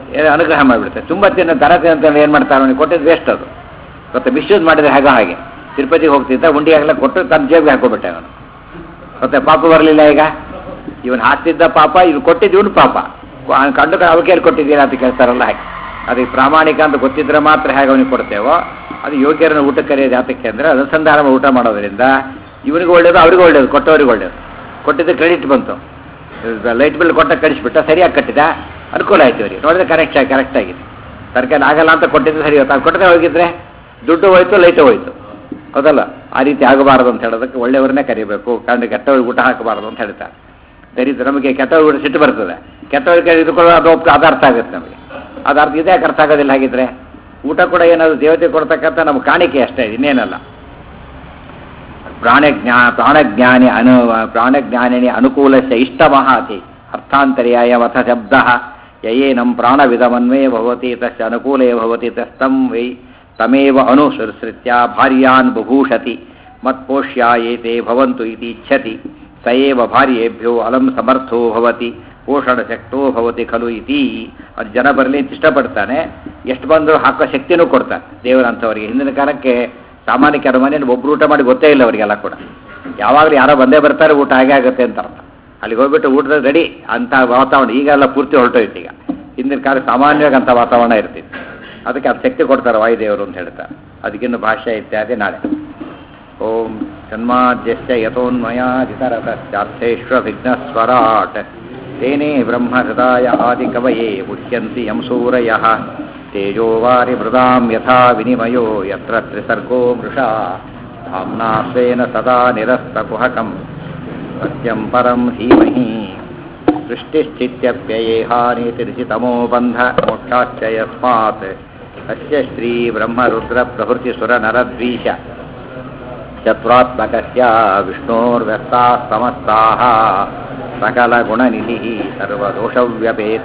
ಏನೋ ಅನುಗ್ರಹ ಮಾಡಿಬಿಡುತ್ತೆ ತುಂಬ ತಿನ್ನ ದರ ತಿಂತ ಏನು ಮಾಡ್ತಾರೆ ಅವನಿಗೆ ಕೊಟ್ಟಿದ್ದು ವೇಸ್ಟ್ ಅದು ಮತ್ತೆ ಮಿಸ್ಯೂಸ್ ಮಾಡಿದ್ರೆ ಹಾಗೆ ಹಾಗೆ ತಿರುಪತಿಗೆ ಹೋಗ್ತಿದ್ದ ಉಂಡಿ ಆಗಲ್ಲ ಕೊಟ್ಟು ತನ್ನ ಜೇಬಿಗೆ ಹಾಕೋಬಿಟ್ಟೆ ಅವನು ಮತ್ತೆ ಪಾಪ ಬರಲಿಲ್ಲ ಈಗ ಇವನು ಹಾಕ್ತಿದ್ದ ಪಾಪ ಇವ್ನು ಕೊಟ್ಟಿದ್ದು ಇವನು ಪಾಪ ಅವ್ನು ಕಂಡು ಅವಕೇರು ಕೊಟ್ಟಿದ್ದೀರಾ ಅಂತ ಕೇಳ್ತಾರಲ್ಲ ಹಾಗೆ ಅದಕ್ಕೆ ಪ್ರಾಮಾಣಿಕ ಅಂತ ಗೊತ್ತಿದ್ರೆ ಮಾತ್ರ ಹೇಗೆ ಅವನಿಗೆ ಕೊಡ್ತೇವೋ ಅದು ಯೋಗ್ಯರನ್ನು ಊಟ ಕರೆಯೋದು ಯಾತಕ್ಕೆ ಅಂದರೆ ಅನುಸಂಧಾನ ಮಾಡಿ ಊಟ ಮಾಡೋದ್ರಿಂದ ಇವನಿಗೆ ಒಳ್ಳೇದು ಅವ್ರಿಗೂ ಒಳ್ಳೇದು ಕೊಟ್ಟವ್ರಿಗೆ ಒಳ್ಳೇದು ಕೊಟ್ಟಿದ್ದು ಕ್ರೆಡಿಟ್ ಬಂತು ಲೈಟ್ ಬಿಲ್ ಕೊಟ್ಟ ಕಳಿಸ್ಬಿಟ್ಟ ಸರಿಯಾಗಿ ಕಟ್ಟಿದ ಅನುಕೂಲ ಆಯ್ತು ಅವರಿಗೆ ನೋಡಿದ್ರೆ ಕರೆಕ್ಟ್ ಆಗಿ ಕರೆಕ್ಟ್ ಆಗಿದೆ ತರಕಾರಿ ಆಗಲ್ಲ ಅಂತ ಕೊಟ್ಟಿದ್ದು ಸರಿ ಹೋಯ್ತು ಅದು ಕೊಟ್ಟರೆ ಹೋಗಿದ್ರೆ ದುಡ್ಡು ಹೋಯ್ತು ಲೈಟು ಹೋಯ್ತು ಹೌದಲ್ಲ ಆ ರೀತಿ ಆಗಬಾರದು ಅಂತ ಹೇಳೋದಕ್ಕೆ ಒಳ್ಳೆಯವ್ರನ್ನೇ ಕರಿಬೇಕು ಕಂಡು ಕೆಟ್ಟವ್ರಿಗೆ ಊಟ ಹಾಕಬಾರದು ಅಂತ ಹೇಳ್ತಾರೆ ದರಿದ್ರ ನಮಗೆ ಕೆಟ್ಟವ್ರಿಗೆ ಊಟ ಸಿಟ್ಟು ಬರ್ತದೆ ಕೆಟ್ಟವ್ರಿಗೆ ಇದ್ಕೊಳ್ಳೋ ಅದು ಒಪ್ಪ ಅದು ಅರ್ಥ ಆಗುತ್ತೆ ನಮಗೆ ಅದು ಅರ್ಥ ಇದೇ ಯಾಕೆ ಅರ್ಥ ಆಗೋದಿಲ್ಲ ಹಾಗಿದ್ರೆ ಊಟ ಕೂಡ ಏನಾದ್ರು ದೇವತೆ ಕೊಡ್ತಕ್ಕಂಥ ನಮ್ಮ ಕಾಣಿಕೆ ಅಷ್ಟೇ ಇನ್ನೇನಲ್ಲ ಪ್ರಾಣಜ್ಞಾ ಪ್ರಾಣಜ್ಞಾನಿ ಅನು ಪ್ರಾಣಜ್ಞಾನಿನಿ ಅನುಕೂಲಸ್ಯ ಇಷ್ಟಮಹಾತಿ ಅರ್ಥಾಂತರ್ಯಾಯವಥ ಶಬ್ದ ಯಯೇನಂ ಪ್ರಾಣವಿದಮನ್ವೇ ಭವತಿ ತಸ್ಯ ಅನುಕೂಲೇ ಭವತಿ ತಸ್ತಂ ವೈ ತಮೇವ ಅನುಸೃತ್ಯ ಭಾರ್ಯಾನ್ ಬಭೂಷತಿ ಮತ್ಪೋಷ್ಯ ಏತೆ ಭವಂತು ಇತಿ ಇಚ್ಛತಿ ಸ ಏವ ಭಾರ್ಯೇಭ್ಯೋ ಅಲಂ ಸಮರ್ಥೋ ಭವತಿ ಪೋಷಣಶಕ್ತೋ ಭವತಿ ಖಲು ಇತಿ ಅದು ಜನ ಬರಲಿ ಅಂತ ಇಷ್ಟಪಡ್ತಾನೆ ಎಷ್ಟು ಬಂದರೂ ಹಾಕೋ ಶಕ್ತಿನೂ ಕೊಡ್ತಾನೆ ದೇವರಂಥವರಿಗೆ ಹಿಂದಿನ ಕಾಲಕ್ಕೆ ಸಾಮಾನ್ಯ ಕೆಲವು ಮನೇಲಿ ಒಬ್ರು ಊಟ ಮಾಡಿ ಗೊತ್ತೇ ಇಲ್ಲ ಅವರಿಗೆಲ್ಲ ಕೂಡ ಯಾವಾಗಲೂ ಯಾರೋ ಬಂದೇ ಬರ್ತಾರೆ ಊಟ ಹಾಗೆ ಆಗುತ್ತೆ ಅಂತ ಅರ್ಥ ಅಲ್ಲಿಗೆ ಹೋಗ್ಬಿಟ್ಟು ಊಟದ ರೆಡಿ ಅಂತ ವಾತಾವರಣ ಈಗೆಲ್ಲ ಪೂರ್ತಿ ಹೊರಟೋಯ್ತು ಈಗ ಹಿಂದಿನ ಕಾಲ ಸಾಮಾನ್ಯವಾಗಿ ಅಂಥ ವಾತಾವರಣ ಇರ್ತಿತ್ತು ಅದಕ್ಕೆ ಅದು ಶಕ್ತಿ ಕೊಡ್ತಾರೆ ವಾಯುದೇವರು ಅಂತ ಹೇಳ್ತಾರೆ ಅದಕ್ಕಿನ್ನು ಭಾಷ್ಯ ಇತ್ಯಾದಿ ನಾಳೆ ಓಂ ಜನ್ಮಾದ್ಯಶ್ಚ ಯಥೋನ್ಮಯಾದಿತರತಶ್ಚಾರ್ಥೇಷ್ವಭಿಘ್ನಸ್ವರಾಟ್ ತೇನೇ ಬ್ರಹ್ಮಹೃದಾಯ ಆದಿಕವಯೇ ಮುಹ್ಯಂತಿ ಯಂ ಸೂರಯಃ ತೇಜೋವಾರಿ ಮೃದಾಂ ಯಥಾ ವಿನಿಮಯೋ ಯತ್ರ ತ್ರಿಸರ್ಗೋ ಮೃಷಾ ಧಾಮ್ನಾ ಸ್ವೇನ ಸದಾ ನಿರಸ್ತಕುಹಕಂ ಸತ್ಯಂ ಪರಂ ಧೀಮಹಿ ಸೃಷ್ಟಿಶ್ಚಿತ್ಯಪ್ಯಯೇಹಾನಿತಿರಿಸಿತಮೋ ಬಂಧ ಮೋಕ್ಷಾಶ್ಚ ಯಸ್ಮಾತ್ ಅಸ್ಯ ಶ್ರೀ ಬ್ರಹ್ಮರುದ್ರ ಪ್ರಭೃತಿ ಸುರ ನರದ್ವೀಶ ಚತ್ರಾತ್ಮಕಸ್ಯ ವಿಷ್ಣೋರ್ವ್ಯಸ್ತಾः ಸಮಸ್ತಾः सकलगुणनिधिः सर्वदोषव्यपेत